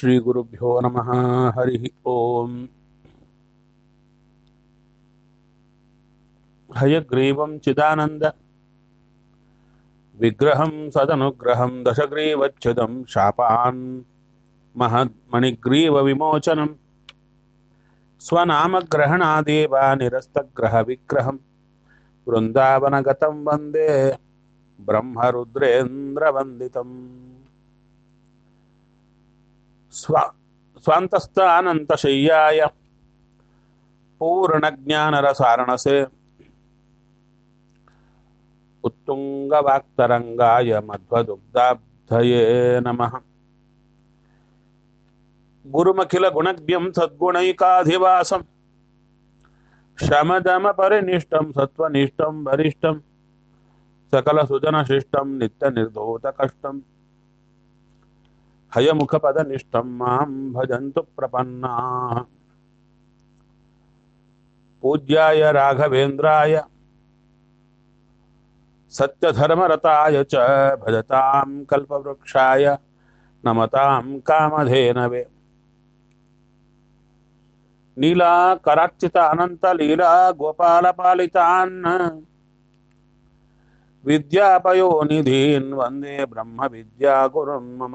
श्रीगुरुभ्यो नमः हरिः ओम् हयग्रीवं चिदानन्द विग्रहं सदनुग्रहं दशग्रीवच्छुदं शापान् महन्मणिग्रीवविमोचनं स्वनामग्रहणादेव निरस्तग्रहविग्रहं वृन्दावनगतं वन्दे ब्रह्मरुद्रेन्द्रवन्दितम् स्व स्वान्तस्थानन्तशय्याय पूर्णज्ञानरसारणसे उत्तुङ्गवाक्तरङ्गाय मध्वदुग्धाब्धये नमः गुरुमखिलगुणज्ञं सद्गुणैकाधिवासं शमदमपरिनिष्टं सत्त्वनिष्ठं वरिष्ठं सकलसुजनशिष्टं नित्यनिर्धूतकष्टम् हयमुखपदनिष्ठं मां भजन्तु प्रपन्नाः पूज्याय राघवेन्द्राय सत्यधर्मरताय च भजतां कल्पवृक्षाय नमतां कामधेनवे नीलाकरार्चित अनन्तलीला गोपालपालितान् विद्यापयोनिधीन् वन्दे ब्रह्मविद्यागुरुन् मम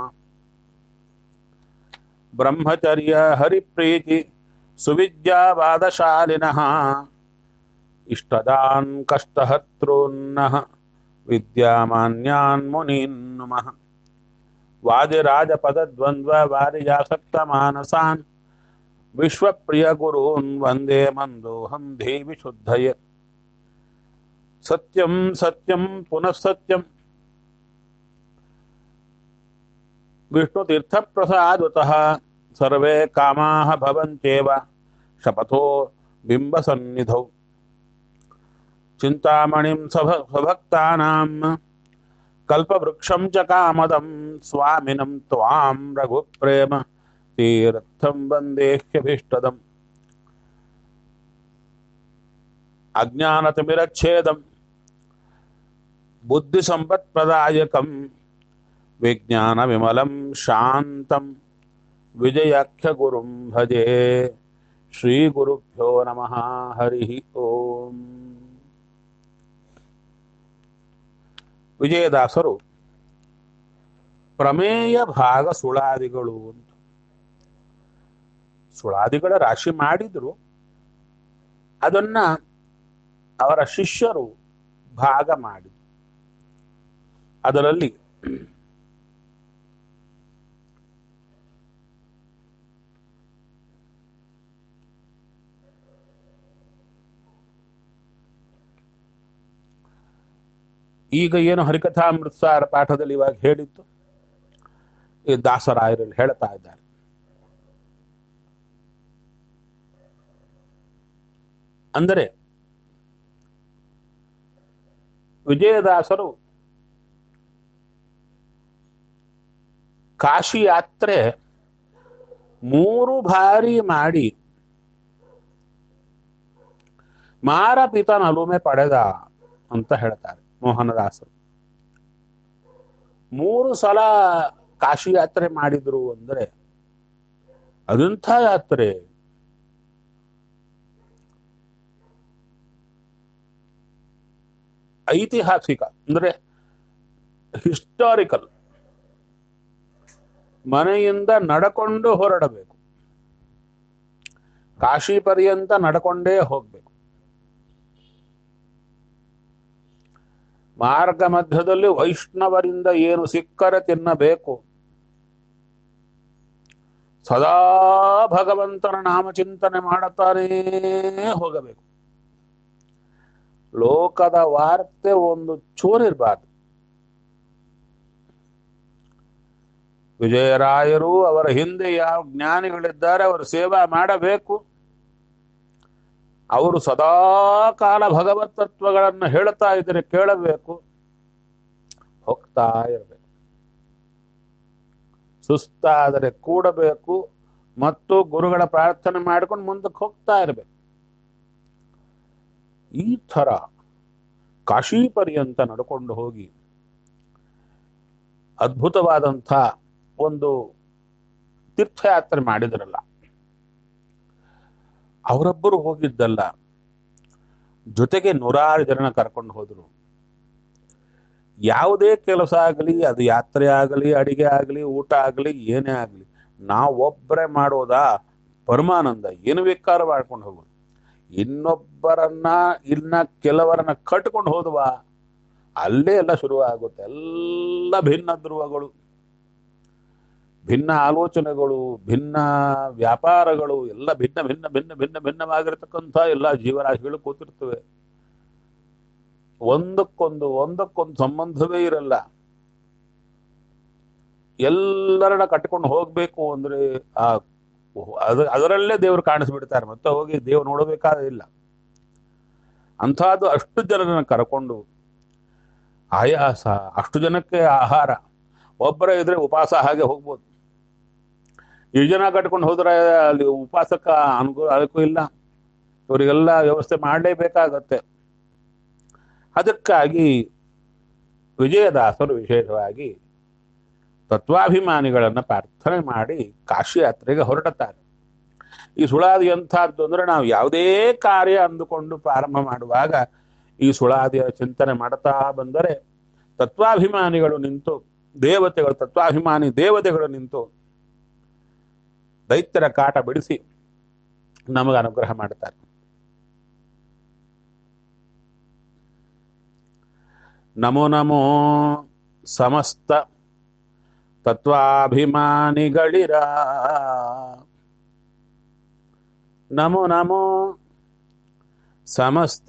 ब्रह्मचर्य हरिप्रीति सुविद्यावादशालिनः इष्टदान् कष्टहर्तॄन्नः विद्यामान्यान् मुनीन् नुमः वादिराजपदद्वन्द्ववारिजासक्तमानसान् विश्वप्रियगुरून् वन्दे मन्दोऽहं देवि शुद्धये सत्यं सत्यं पुनः सत्यं विष्णुतीर्थप्रसादतः सर्वे कामाः भवन्त्येव शपथो बिम्बसन्निधौ चिन्तामणिं सभ स्वभक्तानां कल्पवृक्षं च कामदं स्वामिनं त्वां रघुप्रेम तीर्थं वन्देह्यभीष्टदम् अज्ञानतिमिरच्छेदं बुद्धिसम्पत्प्रदायकं विज्ञानविमलं शान्तं विजयाख्यगुरुं भजे श्रीगुरुभ्यो नमः हरिः ಓಂ ವಿಜಯದಾಸರು ಪ್ರಮೇಯ ಭಾಗ ಸುಳಾದಿಗಳು ಅಂತ ಸುಳಾದಿಗಳ ರಾಶಿ ಮಾಡಿದ್ರು ಅದನ್ನ ಅವರ ಶಿಷ್ಯರು ಭಾಗ ಮಾಡಿದ್ರು ಅದರಲ್ಲಿ ಈಗ ಏನು ಹರಿಕಥಾಮೃತಸಾರ ಪಾಠದಲ್ಲಿ ಇವಾಗ ಹೇಳಿತ್ತು ಈ ದಾಸರಾಯರಲ್ಲಿ ಹೇಳ್ತಾ ಇದ್ದಾರೆ ಅಂದರೆ ವಿಜಯದಾಸರು ಕಾಶಿ ಯಾತ್ರೆ ಮೂರು ಬಾರಿ ಮಾಡಿ ಮಾರಪಿತನ ಅಲುಮೆ ಪಡೆದ ಅಂತ ಹೇಳ್ತಾರೆ ಮೋಹನದಾಸರು ಮೂರು ಸಲ ಕಾಶಿ ಯಾತ್ರೆ ಮಾಡಿದ್ರು ಅಂದ್ರೆ ಅದಂಥ ಯಾತ್ರೆ ಐತಿಹಾಸಿಕ ಅಂದ್ರೆ ಹಿಸ್ಟಾರಿಕಲ್ ಮನೆಯಿಂದ ನಡಕೊಂಡು ಹೊರಡಬೇಕು ಕಾಶಿ ಪರ್ಯಂತ ನಡ್ಕೊಂಡೇ ಹೋಗ್ಬೇಕು ಮಾರ್ಗ ಮಧ್ಯದಲ್ಲಿ ವೈಷ್ಣವರಿಂದ ಏನು ಸಿಕ್ಕರೆ ತಿನ್ನಬೇಕು ಸದಾ ಭಗವಂತನ ನಾಮಚಿಂತನೆ ಮಾಡುತ್ತಾನೇ ಹೋಗಬೇಕು ಲೋಕದ ವಾರ್ತೆ ಒಂದು ಚೂರಿರ್ಬಾರ್ದು ವಿಜಯರಾಯರು ಅವರ ಹಿಂದೆ ಯಾವ ಜ್ಞಾನಿಗಳಿದ್ದಾರೆ ಅವರು ಸೇವಾ ಮಾಡಬೇಕು ಅವರು ಸದಾ ಕಾಲ ಭಗವತ್ ತತ್ವಗಳನ್ನು ಹೇಳ್ತಾ ಇದ್ರೆ ಕೇಳಬೇಕು ಹೋಗ್ತಾ ಇರಬೇಕು ಸುಸ್ತಾದರೆ ಕೂಡಬೇಕು ಮತ್ತು ಗುರುಗಳ ಪ್ರಾರ್ಥನೆ ಮಾಡ್ಕೊಂಡು ಮುಂದಕ್ಕೆ ಹೋಗ್ತಾ ಇರಬೇಕು ಈ ಥರ ಕಾಶಿ ಪರ್ಯಂತ ನಡ್ಕೊಂಡು ಹೋಗಿ ಅದ್ಭುತವಾದಂಥ ಒಂದು ತೀರ್ಥಯಾತ್ರೆ ಮಾಡಿದ್ರಲ್ಲ ಅವರೊಬ್ಬರು ಹೋಗಿದ್ದಲ್ಲ ಜೊತೆಗೆ ನೂರಾರು ಜನ ಕರ್ಕೊಂಡು ಹೋದ್ರು ಯಾವುದೇ ಕೆಲಸ ಆಗಲಿ ಅದು ಯಾತ್ರೆ ಆಗಲಿ ಅಡಿಗೆ ಆಗಲಿ ಊಟ ಆಗಲಿ ಏನೇ ಆಗಲಿ ನಾವೊಬ್ಬರೇ ಮಾಡೋದಾ ಪರಮಾನಂದ ಏನು ಬೇಕಾದ್ರೂ ಮಾಡ್ಕೊಂಡು ಹೋಗೋದು ಇನ್ನೊಬ್ಬರನ್ನ ಇನ್ನ ಕೆಲವರನ್ನ ಕಟ್ಕೊಂಡು ಹೋದ್ವಾ ಅಲ್ಲೇ ಎಲ್ಲ ಶುರು ಆಗುತ್ತೆ ಎಲ್ಲ ಭಿನ್ನ ಧ್ರುವಗಳು ಭಿನ್ನ ಆಲೋಚನೆಗಳು ಭಿನ್ನ ವ್ಯಾಪಾರಗಳು ಎಲ್ಲ ಭಿನ್ನ ಭಿನ್ನ ಭಿನ್ನ ಭಿನ್ನ ಭಿನ್ನವಾಗಿರ್ತಕ್ಕಂಥ ಎಲ್ಲ ಜೀವರಾಶಿಗಳು ಕೂತಿರ್ತವೆ ಒಂದಕ್ಕೊಂದು ಒಂದಕ್ಕೊಂದು ಸಂಬಂಧವೇ ಇರಲ್ಲ ಎಲ್ಲರನ್ನ ಕಟ್ಕೊಂಡು ಹೋಗ್ಬೇಕು ಅಂದ್ರೆ ಆ ಅದ ಅದರಲ್ಲೇ ದೇವರು ಕಾಣಿಸ್ಬಿಡ್ತಾರೆ ಮತ್ತೆ ಹೋಗಿ ದೇವ್ರು ನೋಡಬೇಕಾದ ಇಲ್ಲ ಅಂಥದ್ದು ಅಷ್ಟು ಜನರನ್ನ ಕರ್ಕೊಂಡು ಆಯಾಸ ಅಷ್ಟು ಜನಕ್ಕೆ ಆಹಾರ ಒಬ್ಬರೇ ಇದ್ರೆ ಉಪವಾಸ ಹಾಗೆ ಹೋಗ್ಬೋದು ಈ ಜನ ಕಟ್ಕೊಂಡು ಹೋದ್ರೆ ಅಲ್ಲಿ ಉಪವಾಸಕ್ಕ ಅನುಕೂಲ ಅದಕ್ಕೂ ಇಲ್ಲ ಇವರಿಗೆಲ್ಲ ವ್ಯವಸ್ಥೆ ಮಾಡಲೇಬೇಕಾಗತ್ತೆ ಅದಕ್ಕಾಗಿ ವಿಜಯದಾಸರು ವಿಶೇಷವಾಗಿ ತತ್ವಾಭಿಮಾನಿಗಳನ್ನ ಪ್ರಾರ್ಥನೆ ಮಾಡಿ ಕಾಶಿ ಯಾತ್ರೆಗೆ ಹೊರಡುತ್ತಾರೆ ಈ ಸುಳಾದಿ ಎಂಥದ್ದು ಅಂದ್ರೆ ನಾವು ಯಾವುದೇ ಕಾರ್ಯ ಅಂದುಕೊಂಡು ಪ್ರಾರಂಭ ಮಾಡುವಾಗ ಈ ಸುಳಾದಿಯ ಚಿಂತನೆ ಮಾಡ್ತಾ ಬಂದರೆ ತತ್ವಾಭಿಮಾನಿಗಳು ನಿಂತು ದೇವತೆಗಳು ತತ್ವಾಭಿಮಾನಿ ದೇವತೆಗಳು ನಿಂತು ದೈತ್ಯರ ಕಾಟ ಬಿಡಿಸಿ ನಮಗೆ ಅನುಗ್ರಹ ಮಾಡ್ತಾರೆ ನಮೋ ನಮೋ ಸಮಸ್ತ ತತ್ವಾಭಿಮಾನಿಗಳಿರ ನಮೋ ನಮೋ ಸಮಸ್ತ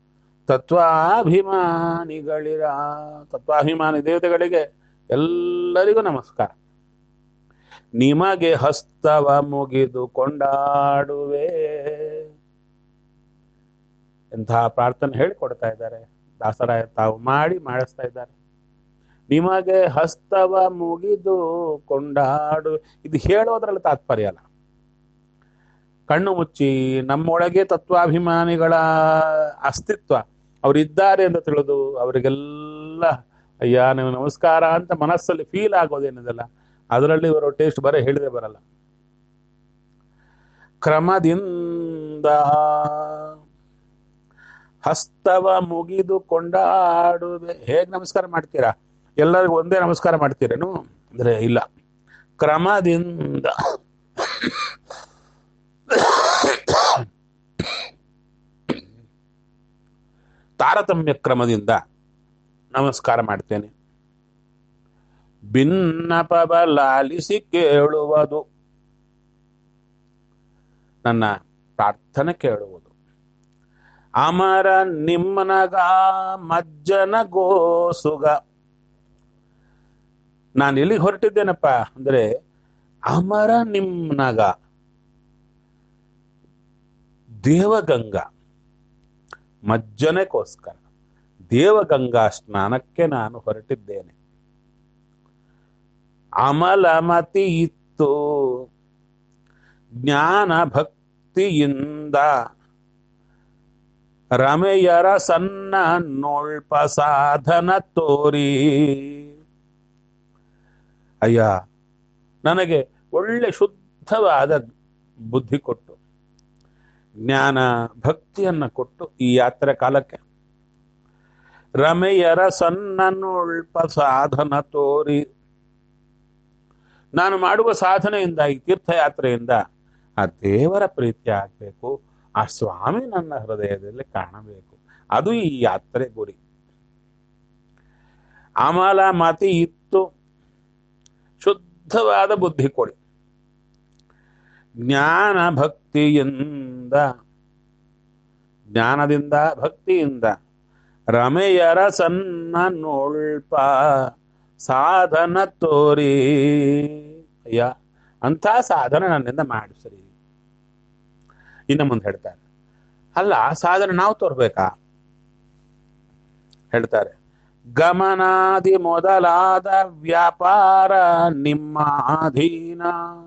ತತ್ವಾಭಿಮಾನಿಗಳಿರ ತತ್ವಾಭಿಮಾನಿ ದೇವತೆಗಳಿಗೆ ಎಲ್ಲರಿಗೂ ನಮಸ್ಕಾರ ನಿಮಗೆ ಹಸ್ತವ ಮುಗಿದು ಕೊಂಡಾಡುವೆ ಎಂತಹ ಪ್ರಾರ್ಥನೆ ಹೇಳಿಕೊಡ್ತಾ ಇದ್ದಾರೆ ದಾಸರಾಯ ತಾವು ಮಾಡಿ ಮಾಡಿಸ್ತಾ ಇದ್ದಾರೆ ನಿಮಗೆ ಹಸ್ತವ ಮುಗಿದು ಕೊಂಡಾಡು ಇದು ಹೇಳೋದ್ರಲ್ಲಿ ತಾತ್ಪರ್ಯ ಅಲ್ಲ ಕಣ್ಣು ಮುಚ್ಚಿ ನಮ್ಮೊಳಗೆ ತತ್ವಾಭಿಮಾನಿಗಳ ಅಸ್ತಿತ್ವ ಅವರಿದ್ದಾರೆ ಅಂತ ತಿಳಿದು ಅವರಿಗೆಲ್ಲ ಅಯ್ಯ ನೀವು ನಮಸ್ಕಾರ ಅಂತ ಮನಸ್ಸಲ್ಲಿ ಫೀಲ್ ಆಗೋದೇನಿದೆಲ್ಲ ಅದರಲ್ಲಿ ಇವರು ಟೇಸ್ಟ್ ಬರೀ ಹೇಳಿದ್ರೆ ಬರಲ್ಲ ಕ್ರಮದಿಂದ ಹಸ್ತವ ಮುಗಿದು ಕೊಂಡಾಡುವೆ ಹೇಗ್ ನಮಸ್ಕಾರ ಮಾಡ್ತೀರಾ ಎಲ್ಲರಿಗೂ ಒಂದೇ ನಮಸ್ಕಾರ ಮಾಡ್ತೀರೇನು ಅಂದ್ರೆ ಇಲ್ಲ ಕ್ರಮದಿಂದ ತಾರತಮ್ಯ ಕ್ರಮದಿಂದ ನಮಸ್ಕಾರ ಮಾಡ್ತೇನೆ ಭಿನ್ನಪವ ಲಾಲಿಸಿ ಕೇಳುವುದು ನನ್ನ ಪ್ರಾರ್ಥನೆ ಕೇಳುವುದು ಅಮರ ನಿಮ್ಮನಗ ಮಜ್ಜನ ಗೋಸುಗ ನಾನು ಎಲ್ಲಿಗೆ ಹೊರಟಿದ್ದೇನಪ್ಪ ಅಂದ್ರೆ ಅಮರ ನಿಮ್ನಗ ದೇವಗಂಗಾ ಮಜ್ಜನಕ್ಕೋಸ್ಕರ ದೇವಗಂಗಾ ಸ್ನಾನಕ್ಕೆ ನಾನು ಹೊರಟಿದ್ದೇನೆ ಅಮಲಮತಿ ಇತ್ತು ಜ್ಞಾನ ಭಕ್ತಿಯಿಂದ ರಮೆಯರ ಸನ್ನ ನೋಳ್ಪ ಸಾಧನ ತೋರಿ ಅಯ್ಯ ನನಗೆ ಒಳ್ಳೆ ಶುದ್ಧವಾದ ಬುದ್ಧಿ ಕೊಟ್ಟು ಜ್ಞಾನ ಭಕ್ತಿಯನ್ನ ಕೊಟ್ಟು ಈ ಯಾತ್ರೆ ಕಾಲಕ್ಕೆ ರಮೆಯರ ಸನ್ನನುಳ್ಪ ಸಾಧನ ತೋರಿ ನಾನು ಮಾಡುವ ಸಾಧನೆಯಿಂದ ಈ ತೀರ್ಥಯಾತ್ರೆಯಿಂದ ಆ ದೇವರ ಪ್ರೀತಿ ಆಗ್ಬೇಕು ಆ ಸ್ವಾಮಿ ನನ್ನ ಹೃದಯದಲ್ಲಿ ಕಾಣಬೇಕು ಅದು ಈ ಯಾತ್ರೆ ಗುರಿ ಅಮಲ ಮತಿ ಇತ್ತು ಶುದ್ಧವಾದ ಬುದ್ಧಿ ಕೊಡಿ ಜ್ಞಾನ ಭಕ್ತಿಯಿಂದ ಜ್ಞಾನದಿಂದ ಭಕ್ತಿಯಿಂದ ರಮೆಯರ ಸನ್ನ ನೋಳ್ಪ ಸಾಧನ ತೋರಿ ಅಯ್ಯ ಅಂಥ ಸಾಧನೆ ನನ್ನಿಂದ ಮಾಡಿಸ್ರಿ ಇನ್ನು ಮುಂದೆ ಹೇಳ್ತಾರೆ ಅಲ್ಲ ಸಾಧನೆ ನಾವು ತೋರ್ಬೇಕಾ ಹೇಳ್ತಾರೆ ಗಮನಾದಿ ಮೊದಲಾದ ವ್ಯಾಪಾರ ನಿಮ್ಮ ಅಧೀನ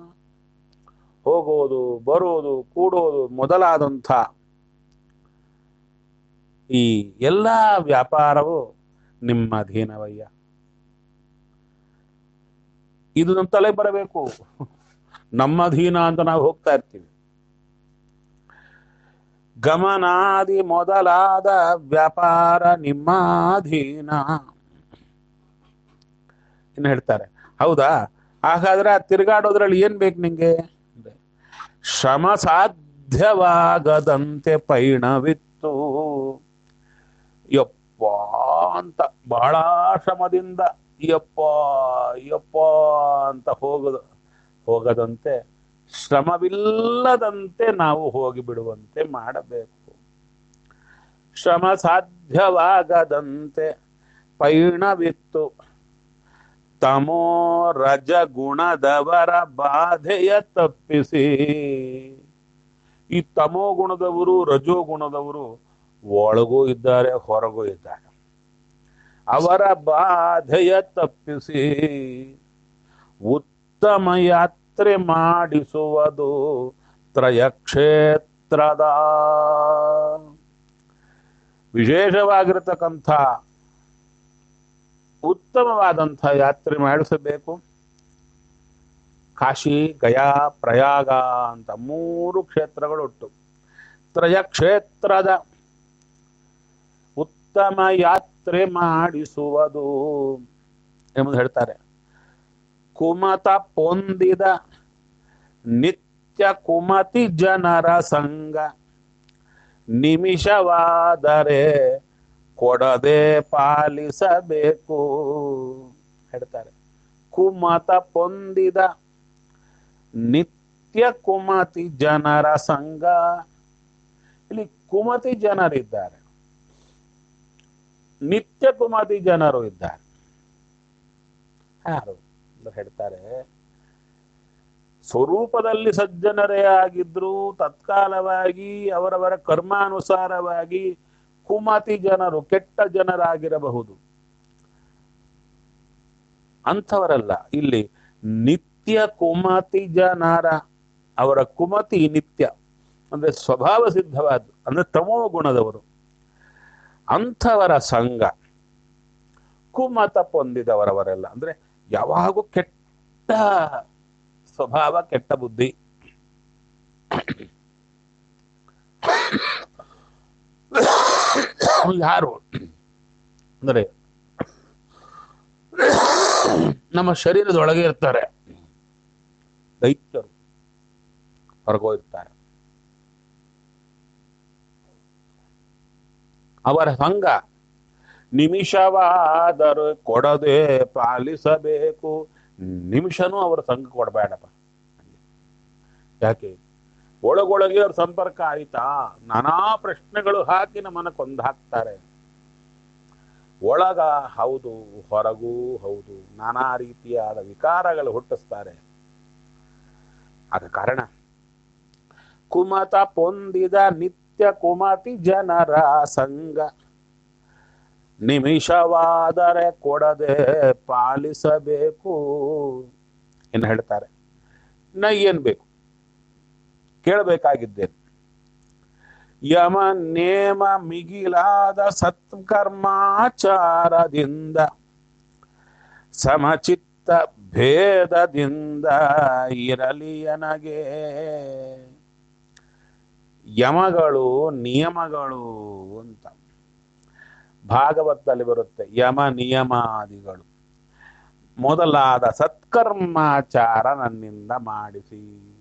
ಹೋಗೋದು ಬರೋದು ಕೂಡೋದು ಮೊದಲಾದಂಥ ಈ ಎಲ್ಲ ವ್ಯಾಪಾರವು ನಿಮ್ಮ ಅಧೀನವಯ್ಯ ಇದು ನಮ್ಮ ತಲೆ ಬರಬೇಕು ನಮ್ಮ ಅಧೀನ ಅಂತ ನಾವು ಹೋಗ್ತಾ ಇರ್ತೀವಿ ಗಮನಾದಿ ಮೊದಲಾದ ವ್ಯಾಪಾರ ನಿಮ್ಮ ಅಧೀನ ಇನ್ನು ಹೇಳ್ತಾರೆ ಹೌದಾ ಹಾಗಾದ್ರೆ ಆ ತಿರುಗಾಡೋದ್ರಲ್ಲಿ ಏನ್ ಬೇಕು ನಿಂಗೆ ಶ್ರಮ ಸಾಧ್ಯವಾಗದಂತೆ ಪೈಣವಿತ್ತು ಯಪ್ಪ ಅಂತ ಬಹಳ ಶ್ರಮದಿಂದ ಯಪ್ಪ ಯಪ್ಪ ಅಂತ ಹೋಗದು ಹೋಗದಂತೆ ಶ್ರಮವಿಲ್ಲದಂತೆ ನಾವು ಹೋಗಿ ಬಿಡುವಂತೆ ಮಾಡಬೇಕು ಶ್ರಮ ಸಾಧ್ಯವಾಗದಂತೆ ಪೈಣವಿತ್ತು ತಮೋ ರಜ ಗುಣದವರ ಬಾಧೆಯ ತಪ್ಪಿಸಿ ಈ ತಮೋ ಗುಣದವರು ರಜೋ ಗುಣದವರು ಒಳಗೂ ಇದ್ದಾರೆ ಹೊರಗೂ ಇದ್ದಾರೆ ಅವರ ಬಾಧೆಯ ತಪ್ಪಿಸಿ ಉತ್ತಮ ಯಾತ್ರೆ ಮಾಡಿಸುವುದು ತ್ರಯಕ್ಷೇತ್ರದ ವಿಶೇಷವಾಗಿರತಕ್ಕಂಥ ಉತ್ತಮವಾದಂಥ ಯಾತ್ರೆ ಮಾಡಿಸಬೇಕು ಕಾಶಿ ಗಯಾ ಪ್ರಯಾಗ ಅಂತ ಮೂರು ಕ್ಷೇತ್ರಗಳು ಉಂಟು ತ್ರಯ ಕ್ಷೇತ್ರದ ಉತ್ತಮ ಯಾತ್ರೆ ಮಾಡಿಸುವುದು ಎಂಬುದು ಹೇಳ್ತಾರೆ ಕುಮತ ಪೊಂದಿದ ನಿತ್ಯ ಕುಮತಿ ಜನರ ಸಂಘ ನಿಮಿಷವಾದರೆ ಕೊಡದೆ ಪಾಲಿಸಬೇಕು ಹೇಳ್ತಾರೆ ಕುಮತ ಪೊಂದಿದ ನಿತ್ಯ ಕುಮತಿ ಜನರ ಸಂಘ ಇಲ್ಲಿ ಕುಮತಿ ಜನರಿದ್ದಾರೆ ನಿತ್ಯ ಕುಮತಿ ಜನರು ಇದ್ದಾರೆ ಯಾರು ಅಂತ ಹೇಳ್ತಾರೆ ಸ್ವರೂಪದಲ್ಲಿ ಸಜ್ಜನರೇ ಆಗಿದ್ರು ತತ್ಕಾಲವಾಗಿ ಅವರವರ ಕರ್ಮಾನುಸಾರವಾಗಿ ಕುಮತಿ ಜನರು ಕೆಟ್ಟ ಜನರಾಗಿರಬಹುದು ಅಂಥವರಲ್ಲ ಇಲ್ಲಿ ನಿತ್ಯ ಕುಮತಿ ಜನರ ಅವರ ಕುಮತಿ ನಿತ್ಯ ಅಂದ್ರೆ ಸ್ವಭಾವ ಸಿದ್ಧವಾದ ಅಂದ್ರೆ ತಮೋ ಗುಣದವರು ಅಂಥವರ ಸಂಘ ಕುಮತ ಹೊಂದಿದವರವರೆಲ್ಲ ಅಂದ್ರೆ ಯಾವಾಗೂ ಕೆಟ್ಟ ಸ್ವಭಾವ ಕೆಟ್ಟ ಬುದ್ಧಿ ಯಾರು ಅಂದ್ರೆ ನಮ್ಮ ಶರೀರದೊಳಗೆ ಇರ್ತಾರೆ ದೈತ್ಯರು ಹೊರಗೋ ಇರ್ತಾರೆ ಅವರ ಸಂಘ ನಿಮಿಷವಾದರೂ ಕೊಡದೆ ಪಾಲಿಸಬೇಕು ನಿಮಿಷನೂ ಅವರ ಸಂಘ ಕೊಡಬೇಡಪ್ಪ ಯಾಕೆ ಒಳಗೊಳಗೆ ಅವ್ರ ಸಂಪರ್ಕ ಆಯ್ತಾ ನಾನಾ ಪ್ರಶ್ನೆಗಳು ಹಾಕಿ ನಮ್ಮನ್ನ ಕೊಂದು ಹಾಕ್ತಾರೆ ಒಳಗ ಹೌದು ಹೊರಗೂ ಹೌದು ನಾನಾ ರೀತಿಯಾದ ವಿಕಾರಗಳು ಹುಟ್ಟಿಸ್ತಾರೆ ಆದ ಕಾರಣ ಕುಮತ ಪೊಂದಿದ ನಿತ್ಯ ಕುಮತಿ ಜನರ ಸಂಘ ನಿಮಿಷವಾದರೆ ಕೊಡದೆ ಪಾಲಿಸಬೇಕು ಏನು ಹೇಳ್ತಾರೆ ಇನ್ನ ಏನ್ ಬೇಕು ಕೇಳಬೇಕಾಗಿದ್ದೇನೆ ಯಮ ನೇಮ ಮಿಗಿಲಾದ ಸತ್ಕರ್ಮಾಚಾರದಿಂದ ಸಮಚಿತ್ತ ಭೇದದಿಂದ ಇರಲಿ ನನಗೆ ಯಮಗಳು ನಿಯಮಗಳು ಅಂತ ಭಾಗವತದಲ್ಲಿ ಬರುತ್ತೆ ಯಮ ನಿಯಮಾದಿಗಳು ಮೊದಲಾದ ಸತ್ಕರ್ಮಾಚಾರ ನನ್ನಿಂದ ಮಾಡಿಸಿ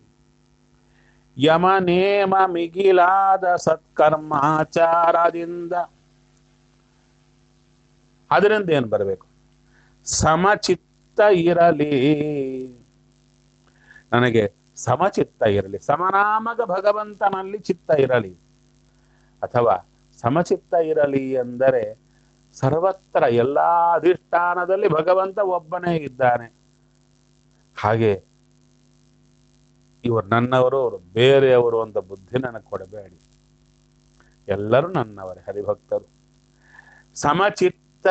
ಯಮ ನೇಮ ಮಿಗಿಲಾದ ಸತ್ಕರ್ಮಾಚಾರದಿಂದ ಅದರಿಂದ ಏನು ಬರಬೇಕು ಸಮಚಿತ್ತ ಇರಲಿ ನನಗೆ ಸಮಚಿತ್ತ ಇರಲಿ ಸಮನಾಮಕ ಭಗವಂತನಲ್ಲಿ ಚಿತ್ತ ಇರಲಿ ಅಥವಾ ಸಮಚಿತ್ತ ಇರಲಿ ಎಂದರೆ ಸರ್ವತ್ರ ಎಲ್ಲಾ ಅಧಿಷ್ಠಾನದಲ್ಲಿ ಭಗವಂತ ಒಬ್ಬನೇ ಇದ್ದಾನೆ ಹಾಗೆ ಇವರು ನನ್ನವರು ಅವರು ಬೇರೆಯವರು ಅಂತ ಬುದ್ಧಿ ನನಗೆ ಕೊಡಬೇಡಿ ಎಲ್ಲರೂ ನನ್ನವರೇ ಹರಿಭಕ್ತರು ಸಮಚಿತ್ತ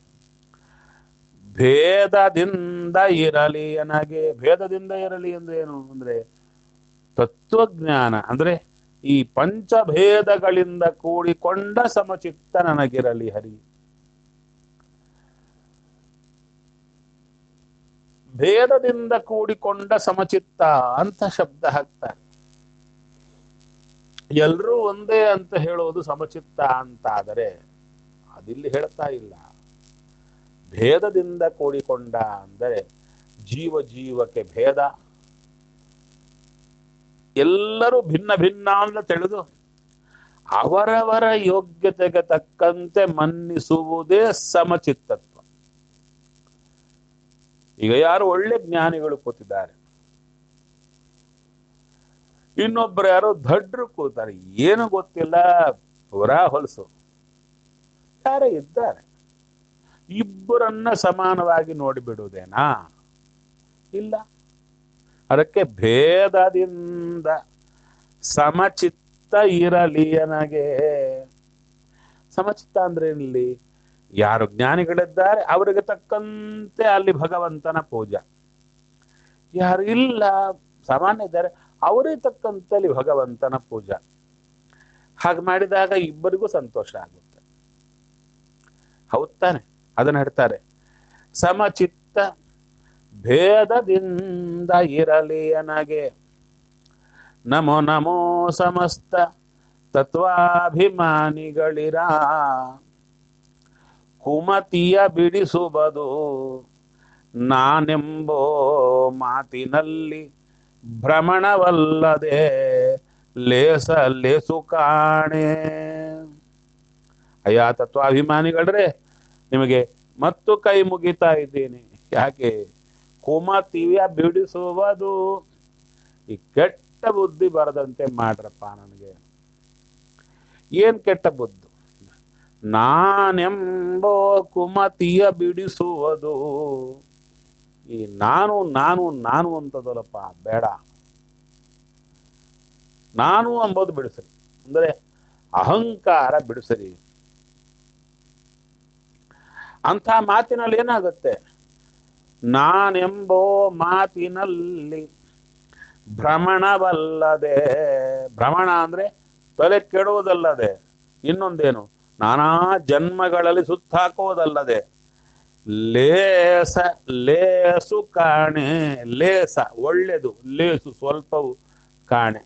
ಭೇದದಿಂದ ಇರಲಿ ನನಗೆ ಭೇದದಿಂದ ಇರಲಿ ಅಂದ್ರೆ ಏನು ಅಂದ್ರೆ ತತ್ವಜ್ಞಾನ ಅಂದ್ರೆ ಈ ಪಂಚಭೇದಗಳಿಂದ ಕೂಡಿಕೊಂಡ ಸಮಚಿತ್ತ ನನಗಿರಲಿ ಹರಿ ಭೇದದಿಂದ ಕೂಡಿಕೊಂಡ ಸಮಚಿತ್ತ ಅಂತ ಶಬ್ದ ಹಾಕ್ತಾರೆ ಎಲ್ಲರೂ ಒಂದೇ ಅಂತ ಹೇಳೋದು ಸಮಚಿತ್ತ ಅಂತ ಆದರೆ ಅದಿಲ್ಲಿ ಹೇಳ್ತಾ ಇಲ್ಲ ಭೇದದಿಂದ ಕೂಡಿಕೊಂಡ ಅಂದರೆ ಜೀವ ಜೀವಕ್ಕೆ ಭೇದ ಎಲ್ಲರೂ ಭಿನ್ನ ಭಿನ್ನ ಅಂತ ತಿಳಿದು ಅವರವರ ಯೋಗ್ಯತೆಗೆ ತಕ್ಕಂತೆ ಮನ್ನಿಸುವುದೇ ಸಮಚಿತ್ತತ್ವ ಈಗ ಯಾರು ಒಳ್ಳೆ ಜ್ಞಾನಿಗಳು ಕೂತಿದ್ದಾರೆ ಇನ್ನೊಬ್ರು ಯಾರೋ ದಡ್ರು ಕೂತಾರೆ ಏನು ಗೊತ್ತಿಲ್ಲ ಪುರಾ ಹೊಲಸು ಯಾರೇ ಇದ್ದಾರೆ ಇಬ್ಬರನ್ನ ಸಮಾನವಾಗಿ ನೋಡಿಬಿಡುವುದೇನಾ ಇಲ್ಲ ಅದಕ್ಕೆ ಭೇದದಿಂದ ಸಮಚಿತ್ತ ಇರಲಿ ನನಗೆ ಸಮಚಿತ್ತ ಅಂದ್ರೆ ಏನಿಲ್ಲಿ ಯಾರು ಜ್ಞಾನಿಗಳಿದ್ದಾರೆ ಅವರಿಗೆ ತಕ್ಕಂತೆ ಅಲ್ಲಿ ಭಗವಂತನ ಪೂಜಾ ಯಾರು ಇಲ್ಲ ಸಾಮಾನ್ಯ ಇದ್ದಾರೆ ಅವರಿಗೆ ತಕ್ಕಂತೆ ಅಲ್ಲಿ ಭಗವಂತನ ಪೂಜಾ ಹಾಗೆ ಮಾಡಿದಾಗ ಇಬ್ಬರಿಗೂ ಸಂತೋಷ ಆಗುತ್ತೆ ಹೌದ್ ತಾನೆ ಅದನ್ನ ಹೇಳ್ತಾರೆ ಸಮಚಿತ್ತ ಭೇದದಿಂದ ಇರಲಿ ನನಗೆ ನಮೋ ನಮೋ ಸಮಸ್ತ ತತ್ವಾಭಿಮಾನಿಗಳಿರ ಕುಮತಿಯ ಬಿಡಿಸುವುದು ನಾನೆಂಬೋ ಮಾತಿನಲ್ಲಿ ಭ್ರಮಣವಲ್ಲದೆ ಲೇಸ ಲೇಸು ಕಾಣೆ ಅಯ್ಯ ತತ್ವಾಭಿಮಾನಿಗಳೇ ನಿಮಗೆ ಮತ್ತು ಕೈ ಮುಗಿತಾ ಇದ್ದೀನಿ ಯಾಕೆ ಕುಮತಿಯ ಬಿಡಿಸುವುದು ಈ ಕೆಟ್ಟ ಬುದ್ಧಿ ಬರದಂತೆ ಮಾಡ್ರಪ್ಪ ನನಗೆ ಏನ್ ಕೆಟ್ಟ ಬುದ್ಧಿ ನಾನೆಂಬೋ ಕುಮತಿಯ ಬಿಡಿಸುವುದು ಈ ನಾನು ನಾನು ನಾನು ಅಂತದಲ್ಲಪ್ಪ ಬೇಡ ನಾನು ಅಂಬೋದು ಬಿಡಿಸರಿ ಅಂದ್ರೆ ಅಹಂಕಾರ ಬಿಡಿಸರಿ ಅಂಥ ಮಾತಿನಲ್ಲಿ ಏನಾಗುತ್ತೆ ನಾನೆಂಬೋ ಮಾತಿನಲ್ಲಿ ಭ್ರಮಣವಲ್ಲದೆ ಭ್ರಮಣ ಅಂದ್ರೆ ತಲೆ ಕೆಡುವುದಲ್ಲದೆ ಇನ್ನೊಂದೇನು ನಾನಾ ಜನ್ಮಗಳಲ್ಲಿ ಸುತ್ತಾಕೋದಲ್ಲದೆ ಲೇಸ ಲೇಸು ಕಾಣೆ ಲೇಸ ಒಳ್ಳೆದು ಲೇಸು ಸ್ವಲ್ಪವು ಕಾಣೆ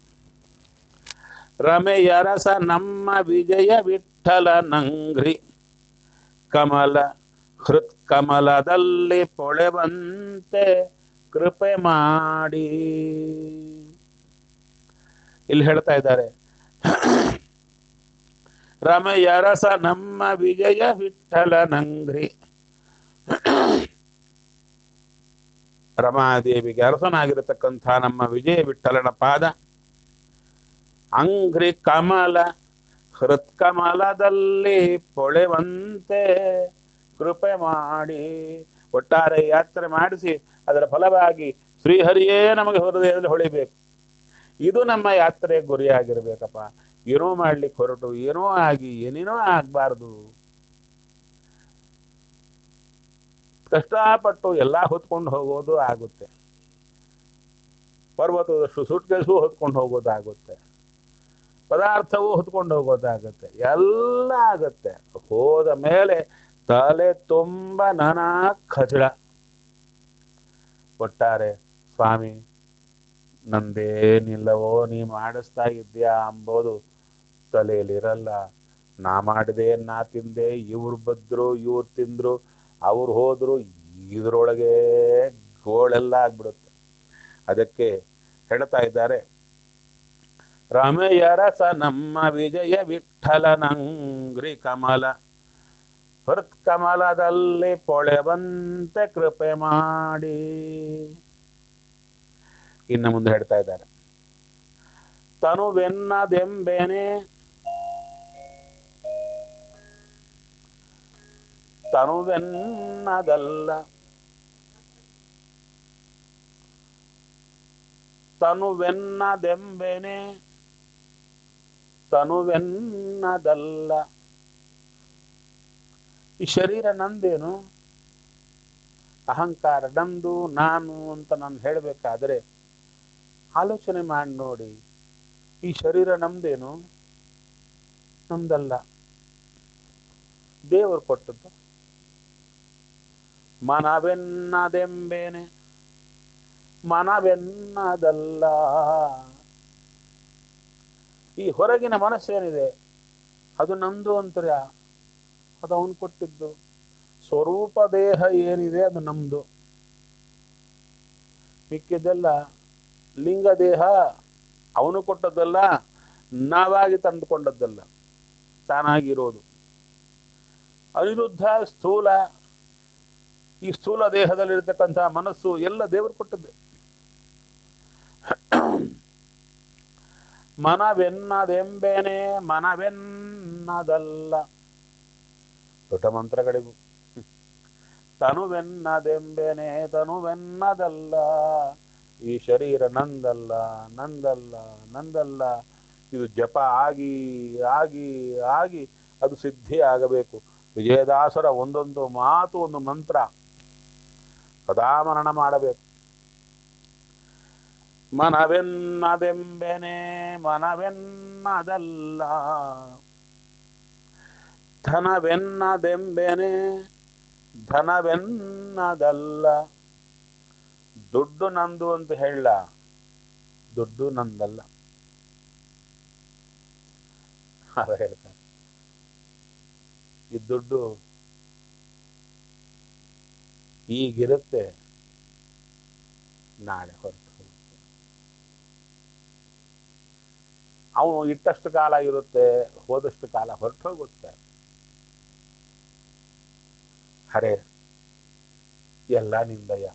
ರಮೆಯರಸ ನಮ್ಮ ವಿಜಯ ವಿಠಲ ನಂಗ್ರಿ ಕಮಲ ಹೃತ್ ಕಮಲದಲ್ಲಿ ಪೊಳೆವಂತೆ ಕೃಪೆ ಮಾಡಿ ಇಲ್ಲಿ ಹೇಳ್ತಾ ಇದ್ದಾರೆ ರಮಯರಸ ನಮ್ಮ ವಿಜಯ ವಿಠಲ ನಂಗ್ರಿ ರಮಾದೇವಿಗೆ ಅರಸನಾಗಿರತಕ್ಕಂಥ ನಮ್ಮ ವಿಜಯ ವಿಠಲನ ಪಾದ ಅಂಗ್ರಿ ಕಮಲ ಹೃತ್ಕಮಲದಲ್ಲಿ ಪೊಳೆವಂತೆ ಕೃಪೆ ಮಾಡಿ ಒಟ್ಟಾರೆ ಯಾತ್ರೆ ಮಾಡಿಸಿ ಅದರ ಫಲವಾಗಿ ಶ್ರೀಹರಿಯೇ ನಮಗೆ ಹೃದಯದಲ್ಲಿ ಹೊಳಿಬೇಕು ಇದು ನಮ್ಮ ಯಾತ್ರೆಯ ಗುರಿಯಾಗಿರ್ಬೇಕಪ್ಪ ಏನೋ ಮಾಡ್ಲಿಕ್ಕೆ ಹೊರಟು ಏನೋ ಆಗಿ ಏನೇನೋ ಆಗ್ಬಾರ್ದು ಕಷ್ಟಪಟ್ಟು ಎಲ್ಲ ಹೊತ್ಕೊಂಡು ಹೋಗೋದು ಆಗುತ್ತೆ ಪರ್ವತದಷ್ಟು ಸುಟ್ಕೇಸು ಹೊತ್ಕೊಂಡು ಹೋಗೋದಾಗುತ್ತೆ ಪದಾರ್ಥವೂ ಹೊತ್ಕೊಂಡು ಹೋಗೋದಾಗುತ್ತೆ ಎಲ್ಲ ಆಗುತ್ತೆ ಹೋದ ಮೇಲೆ ತಲೆ ತುಂಬ ನಾನಾ ಖಚಡ ಒಟ್ಟಾರೆ ಸ್ವಾಮಿ ನಂದೇನಿಲ್ಲವೋ ನೀ ಮಾಡಿಸ್ತಾ ಇದ್ಯಾ ಅಂಬೋದು ತಲೆಯಲ್ಲಿರಲ್ಲ ನಾ ಮಾಡಿದೆ ನಾ ತಿಂದೆ ಇವ್ರು ಬದ್ರು ಇವ್ರು ತಿಂದ್ರು ಅವ್ರು ಹೋದ್ರು ಇದ್ರೊಳಗೆ ಗೋಳೆಲ್ಲ ಆಗ್ಬಿಡುತ್ತೆ ಅದಕ್ಕೆ ಹೇಳ್ತಾ ಇದ್ದಾರೆ ರಮೆಯರಸ ನಮ್ಮ ವಿಜಯ ವಿಠಲನಂಗ್ರಿ ಕಮಲ ಹೃತ್ ಕಮಲದಲ್ಲಿ ಪೊಳೆವಂತೆ ಕೃಪೆ ಮಾಡಿ ಇನ್ನು ಮುಂದೆ ಹೇಳ್ತಾ ಇದ್ದಾರೆ ತನುವೆನ್ನದೆಂಬೆನೆ ತನುವೆನ್ನದಲ್ಲ ತನುವೆನ್ನದೆಂಬೆನೆ ತನುವೆನ್ನದಲ್ಲ ಈ ಶರೀರ ನಂದೇನು ಅಹಂಕಾರ ನಂದು ನಾನು ಅಂತ ನಾನು ಹೇಳಬೇಕಾದ್ರೆ ಆಲೋಚನೆ ಮಾಡಿ ನೋಡಿ ಈ ಶರೀರ ನಮ್ದೇನು ನಮ್ದಲ್ಲ ದೇವರು ಕೊಟ್ಟದ್ದು ಮನವೆನ್ನದೆಂಬೇನೆ ಮನವೆನ್ನದಲ್ಲ ಈ ಹೊರಗಿನ ಮನಸ್ಸೇನಿದೆ ಅದು ನಂದು ಅಂತಾರೆ ಅದು ಅವನು ಕೊಟ್ಟಿದ್ದು ಸ್ವರೂಪ ದೇಹ ಏನಿದೆ ಅದು ನಮ್ದು ಮಿಕ್ಕಿದ್ದೆಲ್ಲ ಲಿಂಗ ದೇಹ ಅವನು ಕೊಟ್ಟದ್ದಲ್ಲ ನಾವಾಗಿ ತಂದುಕೊಂಡದ್ದಲ್ಲ ತಾನಾಗಿರೋದು ಅನಿರುದ್ಧ ಸ್ಥೂಲ ಈ ಸ್ಥೂಲ ದೇಹದಲ್ಲಿರ್ತಕ್ಕಂಥ ಮನಸ್ಸು ಎಲ್ಲ ದೇವರು ಕೊಟ್ಟದ್ದೆ ಮನವೆನ್ನದೆಂಬೇನೆ ಮನವೆನ್ನದಲ್ಲ ದೊಡ್ಡ ಮಂತ್ರಗಳಿವು ತನುವೆನ್ನದೆಂಬೇನೆ ತನುವೆನ್ನದಲ್ಲ ಈ ಶರೀರ ನಂದಲ್ಲ ನಂದಲ್ಲ ನಂದಲ್ಲ ಇದು ಜಪ ಆಗಿ ಆಗಿ ಆಗಿ ಅದು ಸಿದ್ಧಿ ಆಗಬೇಕು ವಿಜಯದಾಸರ ಒಂದೊಂದು ಮಾತು ಒಂದು ಮಂತ್ರ ಸದಾಮರಣ ಮಾಡಬೇಕು ಮನವೆನ್ನದೆಂಬೆನೆ ಮನವೆನ್ನದಲ್ಲ ಧನವೆನ್ನದೆಂಬೆನೆ ಧನವೆನ್ನದಲ್ಲ ದುಡ್ಡು ನಂದು ಅಂತ ಹೇಳ ದುಡ್ಡು ನಂದಲ್ಲ ಅದ ಹೇಳ್ತಾರೆ ಈ ದುಡ್ಡು ಈಗಿರುತ್ತೆ ನಾಳೆ ಹೊರಟು ಹೋಗುತ್ತೆ ಅವನು ಇಟ್ಟಷ್ಟು ಕಾಲ ಇರುತ್ತೆ ಹೋದಷ್ಟು ಕಾಲ ಹೊರಟು ಹೋಗುತ್ತೆ ಹರೇ ಎಲ್ಲ ನಿಂದಯ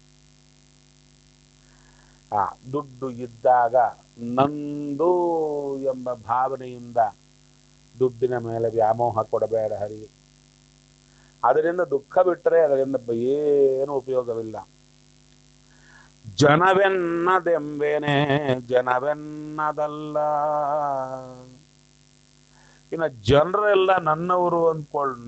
ಆ ದುಡ್ಡು ಇದ್ದಾಗ ನಂದು ಎಂಬ ಭಾವನೆಯಿಂದ ದುಡ್ಡಿನ ಮೇಲೆ ವ್ಯಾಮೋಹ ಕೊಡಬೇಡ ಹರಿ ಅದರಿಂದ ದುಃಖ ಬಿಟ್ಟರೆ ಅದರಿಂದ ಬ- ಏನು ಉಪಯೋಗವಿಲ್ಲ ಜನವೆನ್ನದೆಂಬೇನೆ ಜನವೆನ್ನದಲ್ಲ ಇನ್ನು ಜನರೆಲ್ಲ ನನ್ನವರು ಅಂದ್ಕೊಳ್ಳ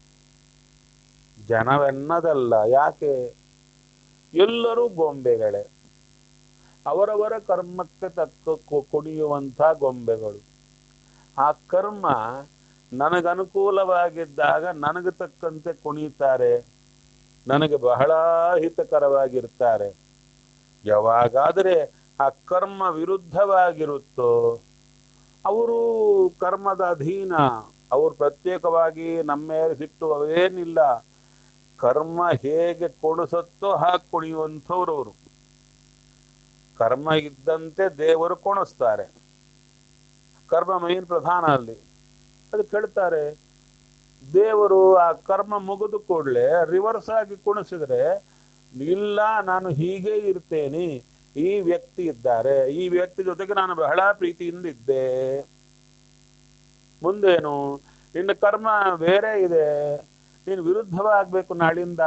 ಜನವೆನ್ನದಲ್ಲ ಯಾಕೆ ಎಲ್ಲರೂ ಗೊಂಬೆಗಳೇ ಅವರವರ ಕರ್ಮಕ್ಕೆ ತಕ್ಕ ಕೊ- ಕುಣಿಯುವಂಥ ಗೊಂಬೆಗಳು ಆ ಕರ್ಮ ನನಗನುಕೂಲವಾಗಿದ್ದಾಗ ನನಗೆ ತಕ್ಕಂತೆ ಕುಣಿತಾರೆ ನನಗೆ ಬಹಳ ಹಿತಕರವಾಗಿರ್ತಾರೆ ಯಾವಾಗಾದರೆ ಆ ಕರ್ಮ ವಿರುದ್ಧವಾಗಿರುತ್ತೋ ಅವರು ಕರ್ಮದ ಅಧೀನ ಅವರು ಪ್ರತ್ಯೇಕವಾಗಿ ನಮ್ಮ ಮೇಲೆ ಸಿಟ್ಟು ಅವೇನಿಲ್ಲ ಕರ್ಮ ಹೇಗೆ ಕೊಣಿಸುತ್ತೋ ಹಾಗೆ ಕುಣಿಯುವಂಥವ್ರು ಅವರು ಕರ್ಮ ಇದ್ದಂತೆ ದೇವರು ಕೊಣಿಸ್ತಾರೆ ಕರ್ಮ ಮೈನ್ ಪ್ರಧಾನ ಅಲ್ಲಿ ಅದು ಕೇಳ್ತಾರೆ ದೇವರು ಆ ಕರ್ಮ ಮುಗಿದು ಕೂಡಲೇ ರಿವರ್ಸ್ ಆಗಿ ಕುಣಿಸಿದ್ರೆ ಇಲ್ಲ ನಾನು ಹೀಗೆ ಇರ್ತೇನೆ ಈ ವ್ಯಕ್ತಿ ಇದ್ದಾರೆ ಈ ವ್ಯಕ್ತಿ ಜೊತೆಗೆ ನಾನು ಬಹಳ ಪ್ರೀತಿಯಿಂದ ಇದ್ದೆ ಮುಂದೇನು ನಿನ್ನ ಕರ್ಮ ಬೇರೆ ಇದೆ ನೀನು ವಿರುದ್ಧವಾಗಬೇಕು ನಾಳಿಂದ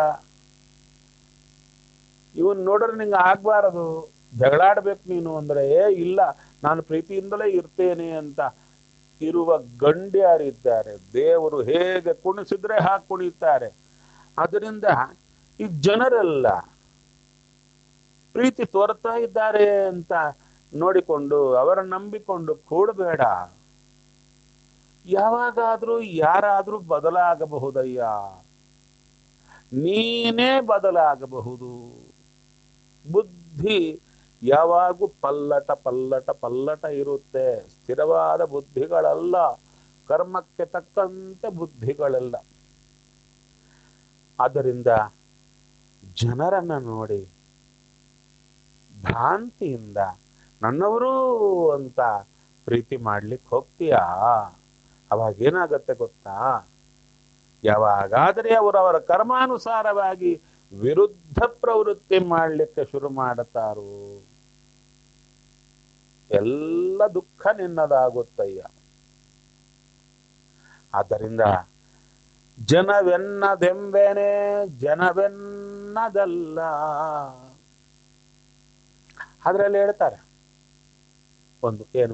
ಇವನ್ ನೋಡ್ರೆ ನಿಂಗೆ ಆಗ್ಬಾರದು ಜಗಳಾಡ್ಬೇಕು ನೀನು ಅಂದ್ರೆ ಏ ಇಲ್ಲ ನಾನು ಪ್ರೀತಿಯಿಂದಲೇ ಇರ್ತೇನೆ ಅಂತ ಇರುವ ಗಂಡ್ಯಾರಿದ್ದಾರೆ ದೇವರು ಹೇಗೆ ಕುಣಿಸಿದ್ರೆ ಹಾಗೆ ಕುಣಿತಾರೆ ಅದರಿಂದ ಈ ಜನರೆಲ್ಲ ಪ್ರೀತಿ ತೋರ್ತಾ ಇದ್ದಾರೆ ಅಂತ ನೋಡಿಕೊಂಡು ಅವರ ನಂಬಿಕೊಂಡು ಕೂಡಬೇಡ ಯಾವಾಗಾದ್ರೂ ಯಾರಾದ್ರೂ ಬದಲಾಗಬಹುದಯ್ಯ ನೀನೇ ಬದಲಾಗಬಹುದು ಬುದ್ಧಿ ಯಾವಾಗೂ ಪಲ್ಲಟ ಪಲ್ಲಟ ಪಲ್ಲಟ ಇರುತ್ತೆ ಸ್ಥಿರವಾದ ಬುದ್ಧಿಗಳಲ್ಲ ಕರ್ಮಕ್ಕೆ ತಕ್ಕಂತೆ ಬುದ್ಧಿಗಳೆಲ್ಲ ಆದ್ದರಿಂದ ಜನರನ್ನ ನೋಡಿ ಭ್ರಾಂತಿಯಿಂದ ನನ್ನವರು ಅಂತ ಪ್ರೀತಿ ಮಾಡ್ಲಿಕ್ಕೆ ಹೋಗ್ತೀಯಾ ಅವಾಗ ಏನಾಗತ್ತೆ ಗೊತ್ತಾ ಯಾವಾಗಾದರೆ ಅವರು ಅವರ ಕರ್ಮಾನುಸಾರವಾಗಿ ವಿರುದ್ಧ ಪ್ರವೃತ್ತಿ ಮಾಡಲಿಕ್ಕೆ ಶುರು ಮಾಡುತ್ತಾರೋ ಎಲ್ಲ ದುಃಖ ನಿನ್ನದಾಗುತ್ತಯ್ಯ ಆದ್ದರಿಂದ ಜನವೆನ್ನದೆಂಬೆನೆ ಜನವೆನ್ನದಲ್ಲ ಅದರಲ್ಲಿ ಹೇಳ್ತಾರೆ ಒಂದು ಏನು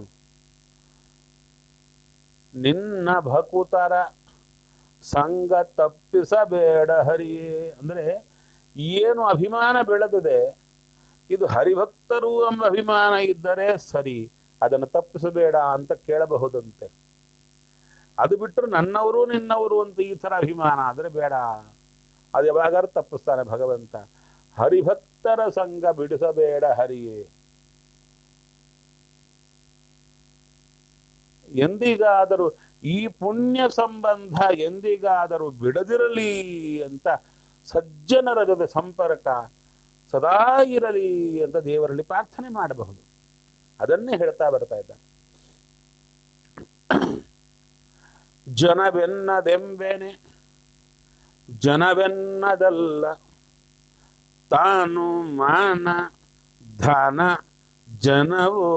ನಿನ್ನ ಭಕುತರ ಸಂಗ ತಪ್ಪಿಸಬೇಡ ಹರಿಯೇ ಅಂದ್ರೆ ಏನು ಅಭಿಮಾನ ಬೆಳೆದಿದೆ ಇದು ಹರಿಭಕ್ತರು ಎಂಬ ಅಭಿಮಾನ ಇದ್ದರೆ ಸರಿ ಅದನ್ನು ತಪ್ಪಿಸಬೇಡ ಅಂತ ಕೇಳಬಹುದಂತೆ ಅದು ಬಿಟ್ಟರು ನನ್ನವರು ನಿನ್ನವರು ಅಂತ ಈ ತರ ಅಭಿಮಾನ ಆದ್ರೆ ಬೇಡ ಅದು ಯಾವಾಗಾದ್ರೂ ತಪ್ಪಿಸ್ತಾನೆ ಭಗವಂತ ಹರಿಭಕ್ತ ದುಷ್ಟರ ಸಂಘ ಬಿಡಿಸಬೇಡ ಹರಿಯೇ ಎಂದಿಗಾದರೂ ಈ ಪುಣ್ಯ ಸಂಬಂಧ ಎಂದಿಗಾದರೂ ಬಿಡದಿರಲಿ ಅಂತ ಸಜ್ಜನರ ಜೊತೆ ಸಂಪರ್ಕ ಸದಾ ಇರಲಿ ಅಂತ ದೇವರಲ್ಲಿ ಪ್ರಾರ್ಥನೆ ಮಾಡಬಹುದು ಅದನ್ನೇ ಹೇಳ್ತಾ ಬರ್ತಾ ಇದ್ದ ಜನವೆನ್ನದೆಂಬೆನೆ ಜನವೆನ್ನದಲ್ಲ ತಾನು ಮಾನ ಧನ ಜನವೋ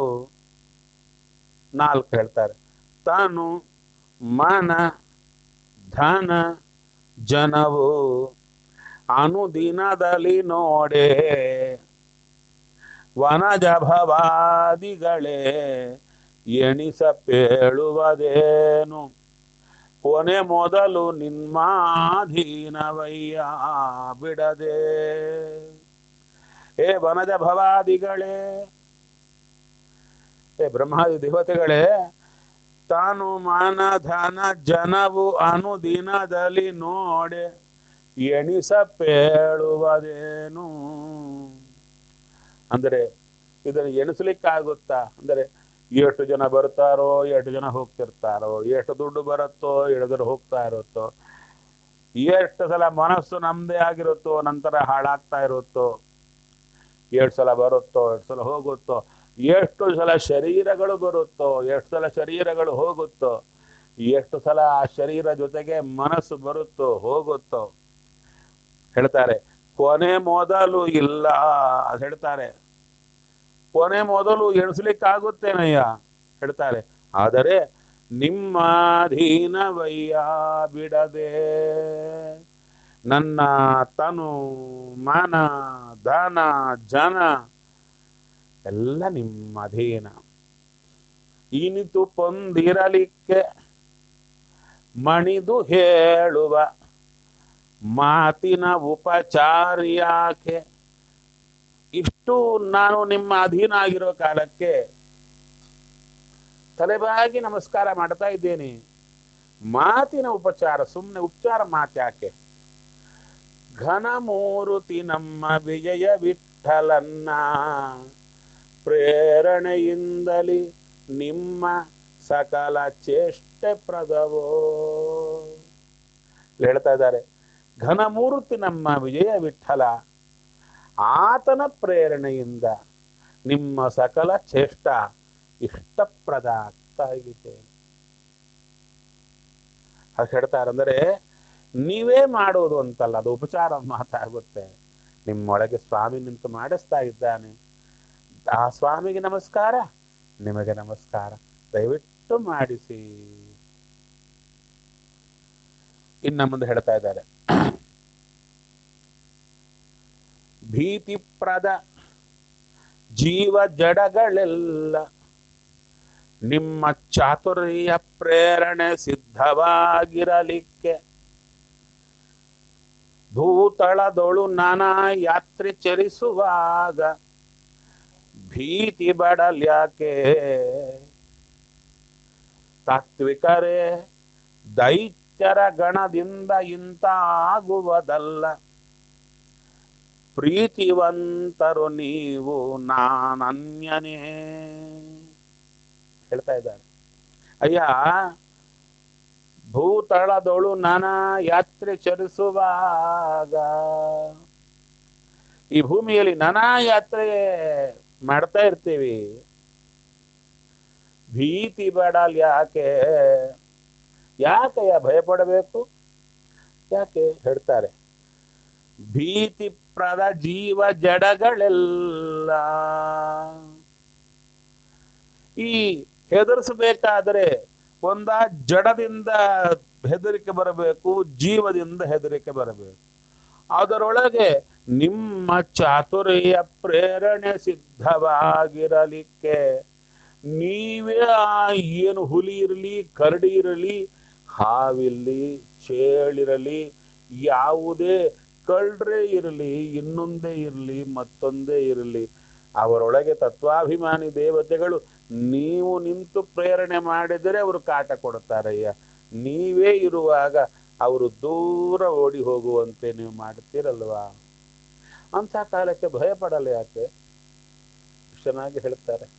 ನಾಲ್ಕು ಹೇಳ್ತಾರೆ ತಾನು ಮಾನ ಧನ ಜನವು ಅನುದಿನದಲ್ಲಿ ನೋಡೆ ವನಜ ಭವಾದಿಗಳೇ ಎಣಿಸಪೇಳುವುದೇನು ಕೊನೆ ಮೊದಲು ನಿನ್ಮಾಧೀನವಯ್ಯ ಬಿಡದೆ ಏ ವನಜ ಭವಾದಿಗಳೇ ಏ ಬ್ರಹ್ಮಾದಿ ದೇವತೆಗಳೇ ತಾನು ಮಾನ ಧನ ಜನವು ಅನುದಿನದಲ್ಲಿ ನೋಡೆ ಎಣಿಸಪೇಳುವುದೇನು ಅಂದರೆ ಇದನ್ನು ಎಣಿಸ್ಲಿಕ್ಕಾಗುತ್ತಾ ಅಂದರೆ ಎಷ್ಟು ಜನ ಬರ್ತಾರೋ ಎಷ್ಟು ಜನ ಹೋಗ್ತಿರ್ತಾರೋ ಎಷ್ಟು ದುಡ್ಡು ಬರುತ್ತೋ ಎಳೆದ್ರು ಹೋಗ್ತಾ ಇರುತ್ತೋ ಎಷ್ಟು ಸಲ ಮನಸ್ಸು ನಮ್ದೇ ಆಗಿರುತ್ತೋ ನಂತರ ಹಾಳಾಗ್ತಾ ಇರುತ್ತೋ ಎಷ್ಟು ಸಲ ಬರುತ್ತೋ ಎಷ್ಟು ಸಲ ಹೋಗುತ್ತೋ ಎಷ್ಟು ಸಲ ಶರೀರಗಳು ಬರುತ್ತೋ ಎಷ್ಟು ಸಲ ಶರೀರಗಳು ಹೋಗುತ್ತೋ ಎಷ್ಟು ಸಲ ಆ ಶರೀರ ಜೊತೆಗೆ ಮನಸ್ಸು ಬರುತ್ತೋ ಹೋಗುತ್ತೋ ಹೇಳ್ತಾರೆ ಕೊನೆ ಮೊದಲು ಇಲ್ಲ ಅದು ಹೇಳ್ತಾರೆ ಕೊನೆ ಮೊದಲು ಎಣಿಸ್ಲಿಕ್ಕಾಗುತ್ತೇನಯ್ಯ ಹೇಳ್ತಾರೆ ಆದರೆ ನಿಮ್ಮಾಧೀನವಯ್ಯ ಬಿಡದೆ ನನ್ನ ತನು ಮಾನ ದಾನ ಜನ ಎಲ್ಲ ನಿಮ್ಮ ಅಧೀನ ಇನಿತು ಪೊಂದಿರಲಿಕ್ಕೆ ಮಣಿದು ಹೇಳುವ ಮಾತಿನ ಉಪಚಾರ್ಯಾಕೆ ಇಷ್ಟು ನಾನು ನಿಮ್ಮ ಅಧೀನ ಆಗಿರೋ ಕಾಲಕ್ಕೆ ತಲೆಬಾಗಿ ನಮಸ್ಕಾರ ಮಾಡ್ತಾ ಇದ್ದೇನೆ ಮಾತಿನ ಉಪಚಾರ ಸುಮ್ಮನೆ ಉಪಚಾರ ಮಾತ್ಯಾಕೆ ಘನಮೂರುತಿ ನಮ್ಮ ವಿಜಯ ವಿಠಲನ್ನ ಪ್ರೇರಣೆಯಿಂದಲಿ ನಿಮ್ಮ ಸಕಲ ಚೇಷ್ಟೆ ಪ್ರದವೋ ಇಲ್ಲಿ ಹೇಳ್ತಾ ಇದ್ದಾರೆ ಘನಮೂರ್ತಿ ನಮ್ಮ ವಿಜಯ ವಿಠಲ ಆತನ ಪ್ರೇರಣೆಯಿಂದ ನಿಮ್ಮ ಸಕಲ ಚೇಷ್ಟ ಇಷ್ಟಪ್ರದ ಆಗ್ತಾ ಇದೆ ಹಾಗೆ ಹೇಳ್ತಾರೆ ಅಂದರೆ ನೀವೇ ಮಾಡುವುದು ಅಂತಲ್ಲ ಅದು ಉಪಚಾರ ಮಾತಾಗುತ್ತೆ ನಿಮ್ಮೊಳಗೆ ಸ್ವಾಮಿ ನಿಂತು ಮಾಡಿಸ್ತಾ ಇದ್ದಾನೆ ಆ ಸ್ವಾಮಿಗೆ ನಮಸ್ಕಾರ ನಿಮಗೆ ನಮಸ್ಕಾರ ದಯವಿಟ್ಟು ಮಾಡಿಸಿ ಇನ್ನ ಮುಂದೆ ಹೇಳ್ತಾ ಇದ್ದಾರೆ ಭೀತಿಪ್ರದ ಜೀವ ಜಡಗಳೆಲ್ಲ ನಿಮ್ಮ ಚಾತುರ್ಯ ಪ್ರೇರಣೆ ಸಿದ್ಧವಾಗಿರಲಿಕ್ಕೆ ಭೂತಳದೊಳು ನಾನಾ ಯಾತ್ರೆ ಚರಿಸುವಾಗ ಭೀತಿ ಬಡಲ್ಯಾಕೆ ತಾತ್ವಿಕರೇ ದೈತ್ಯರ ಗಣದಿಂದ ಇಂತಾಗುವುದಲ್ಲ ಪ್ರೀತಿವಂತರು ನೀವು ನಾನನ್ಯನೇ ಹೇಳ್ತಾ ಇದ್ದಾರೆ ಅಯ್ಯ ಭೂತಳದೊಳು ನಾನಾ ಯಾತ್ರೆ ಚರಿಸುವಾಗ ಈ ಭೂಮಿಯಲ್ಲಿ ನಾನಾ ಯಾತ್ರೆ ಮಾಡ್ತಾ ಇರ್ತೀವಿ ಭೀತಿ ಬಡಲ್ ಯಾಕೆ ಯಾಕೆಯ ಭಯಪಡಬೇಕು ಯಾಕೆ ಹೇಳ್ತಾರೆ ಭೀತಿಪ್ರದ ಜೀವ ಜಡಗಳೆಲ್ಲ ಈ ಹೆದರಿಸಬೇಕಾದರೆ ಒಂದ ಜಡದಿಂದ ಹೆದರಿಕೆ ಬರಬೇಕು ಜೀವದಿಂದ ಹೆದರಿಕೆ ಬರಬೇಕು ಅದರೊಳಗೆ ನಿಮ್ಮ ಚಾತುರ್ಯ ಪ್ರೇರಣೆ ಸಿದ್ಧವಾಗಿರಲಿಕ್ಕೆ ನೀವೇ ಆ ಏನು ಹುಲಿ ಇರಲಿ ಕರಡಿ ಇರಲಿ ಹಾವಿರಲಿ ಚೇಳಿರಲಿ ಯಾವುದೇ ಕಳ್ರೆ ಇರಲಿ ಇನ್ನೊಂದೇ ಇರಲಿ ಮತ್ತೊಂದೇ ಇರಲಿ ಅವರೊಳಗೆ ತತ್ವಾಭಿಮಾನಿ ದೇವತೆಗಳು ನೀವು ನಿಂತು ಪ್ರೇರಣೆ ಮಾಡಿದರೆ ಅವರು ಕಾಟ ಕೊಡ್ತಾರಯ್ಯ ನೀವೇ ಇರುವಾಗ ಅವರು ದೂರ ಓಡಿ ಹೋಗುವಂತೆ ನೀವು ಮಾಡ್ತೀರಲ್ವಾ ಅಂಥ ಕಾಲಕ್ಕೆ ಭಯ ಪಡಲ್ಲ ಯಾಕೆ ಚೆನ್ನಾಗಿ ಹೇಳ್ತಾರೆ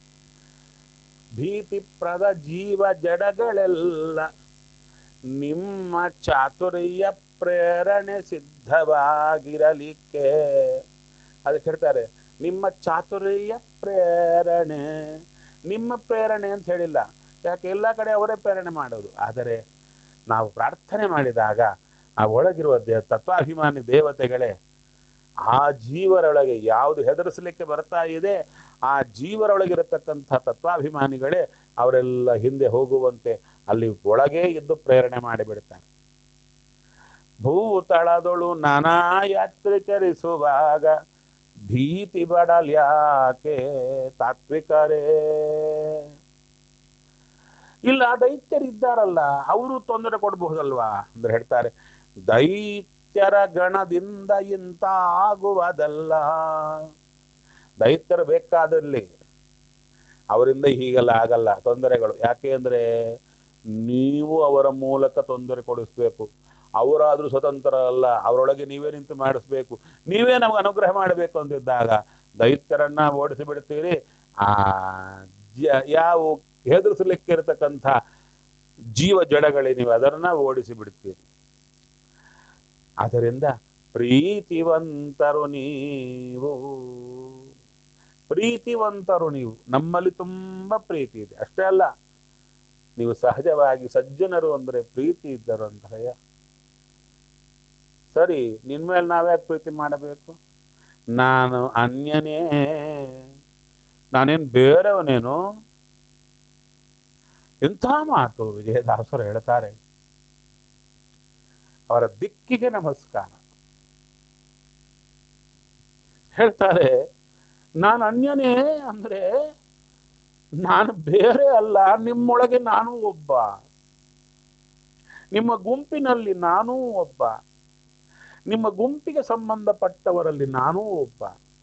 ಭೀತಿಪ್ರದ ಜೀವ ಜಡಗಳೆಲ್ಲ ನಿಮ್ಮ ಚಾತುರ್ಯ ಪ್ರೇರಣೆ ಸಿದ್ಧವಾಗಿರಲಿಕ್ಕೆ ಅದಕ್ಕೆ ಹೇಳ್ತಾರೆ ನಿಮ್ಮ ಚಾತುರ್ಯ ಪ್ರೇರಣೆ ನಿಮ್ಮ ಪ್ರೇರಣೆ ಅಂತ ಹೇಳಿಲ್ಲ ಯಾಕೆ ಎಲ್ಲ ಕಡೆ ಅವರೇ ಪ್ರೇರಣೆ ಮಾಡೋದು ಆದರೆ ನಾವು ಪ್ರಾರ್ಥನೆ ಮಾಡಿದಾಗ ಆ ಒಳಗಿರುವ ದೇ ತತ್ವಾಭಿಮಾನಿ ದೇವತೆಗಳೇ ಆ ಜೀವರೊಳಗೆ ಯಾವುದು ಹೆದರಿಸಲಿಕ್ಕೆ ಬರ್ತಾ ಇದೆ ಆ ಜೀವರೊಳಗಿರತಕ್ಕಂಥ ತತ್ವಾಭಿಮಾನಿಗಳೇ ಅವರೆಲ್ಲ ಹಿಂದೆ ಹೋಗುವಂತೆ ಅಲ್ಲಿ ಒಳಗೆ ಇದ್ದು ಪ್ರೇರಣೆ ಮಾಡಿಬಿಡ್ತಾರೆ ಭೂತಳದೊಳು ನಾನಾ ಯಾತ್ರಿಕರಿಸುವಾಗ ಭೀತಿ ಬಡಲ್ಯಾಕೆ ತಾತ್ವಿಕರೇ ಇಲ್ಲ ದೈತ್ಯರಿದ್ದಾರಲ್ಲ ಅವರು ತೊಂದರೆ ಕೊಡಬಹುದಲ್ವಾ ಅಂದ್ರೆ ಹೇಳ್ತಾರೆ ದೈತ್ಯರ ಗಣದಿಂದ ಇಂತ ಆಗುವುದಲ್ಲ ದೈತ್ಯರು ಬೇಕಾದಲ್ಲಿ ಅವರಿಂದ ಹೀಗೆಲ್ಲ ಆಗಲ್ಲ ತೊಂದರೆಗಳು ಯಾಕೆ ಅಂದ್ರೆ ನೀವು ಅವರ ಮೂಲಕ ತೊಂದರೆ ಕೊಡಿಸ್ಬೇಕು ಅವರಾದ್ರೂ ಸ್ವತಂತ್ರ ಅಲ್ಲ ಅವರೊಳಗೆ ನೀವೇ ನಿಂತು ಮಾಡಿಸ್ಬೇಕು ನೀವೇ ನಮಗೆ ಅನುಗ್ರಹ ಮಾಡಬೇಕು ಅಂತಿದ್ದಾಗ ದೈತ್ಯರನ್ನ ಓಡಿಸಿ ಬಿಡ್ತೀರಿ ಆ ಜ- ಯಾವ ಹೆದರಿಸಲಿಕ್ಕೆ ಇರತಕ್ಕಂಥ ಜೀವ ಜಡಗಳಿವೆ ಅದನ್ನ ಓಡಿಸಿ ಬಿಡ್ತೀರಿ ಆದ್ದರಿಂದ ಪ್ರೀತಿವಂತರು ನೀವು ಪ್ರೀತಿವಂತರು ನೀವು ನಮ್ಮಲ್ಲಿ ತುಂಬಾ ಪ್ರೀತಿ ಇದೆ ಅಷ್ಟೇ ಅಲ್ಲ ನೀವು ಸಹಜವಾಗಿ ಸಜ್ಜನರು ಅಂದ್ರೆ ಪ್ರೀತಿ ಇದ್ದರು ಅಂತ ಸರಿ ನಿನ್ಮೇಲೆ ನಾವ್ಯಾಕೆ ಪ್ರೀತಿ ಮಾಡಬೇಕು ನಾನು ಅನ್ಯನೇ ನಾನೇನ್ ಬೇರೆಯವನೇನು ಎಂಥ ಮಾತು ವಿಜಯದಾಸರು ಹೇಳ್ತಾರೆ ಅವರ ದಿಕ್ಕಿಗೆ ನಮಸ್ಕಾರ ಹೇಳ್ತಾರೆ ನಾನು ಅನ್ಯನೇ ಅಂದ್ರೆ ನಾನು ಬೇರೆ ಅಲ್ಲ ನಿಮ್ಮೊಳಗೆ ನಾನು ಒಬ್ಬ ನಿಮ್ಮ ಗುಂಪಿನಲ್ಲಿ ನಾನೂ ಒಬ್ಬ ನಿಮ್ಮ ಗುಂಪಿಗೆ ಸಂಬಂಧಪಟ್ಟವರಲ್ಲಿ ನಾನೂ ಒಬ್ಬ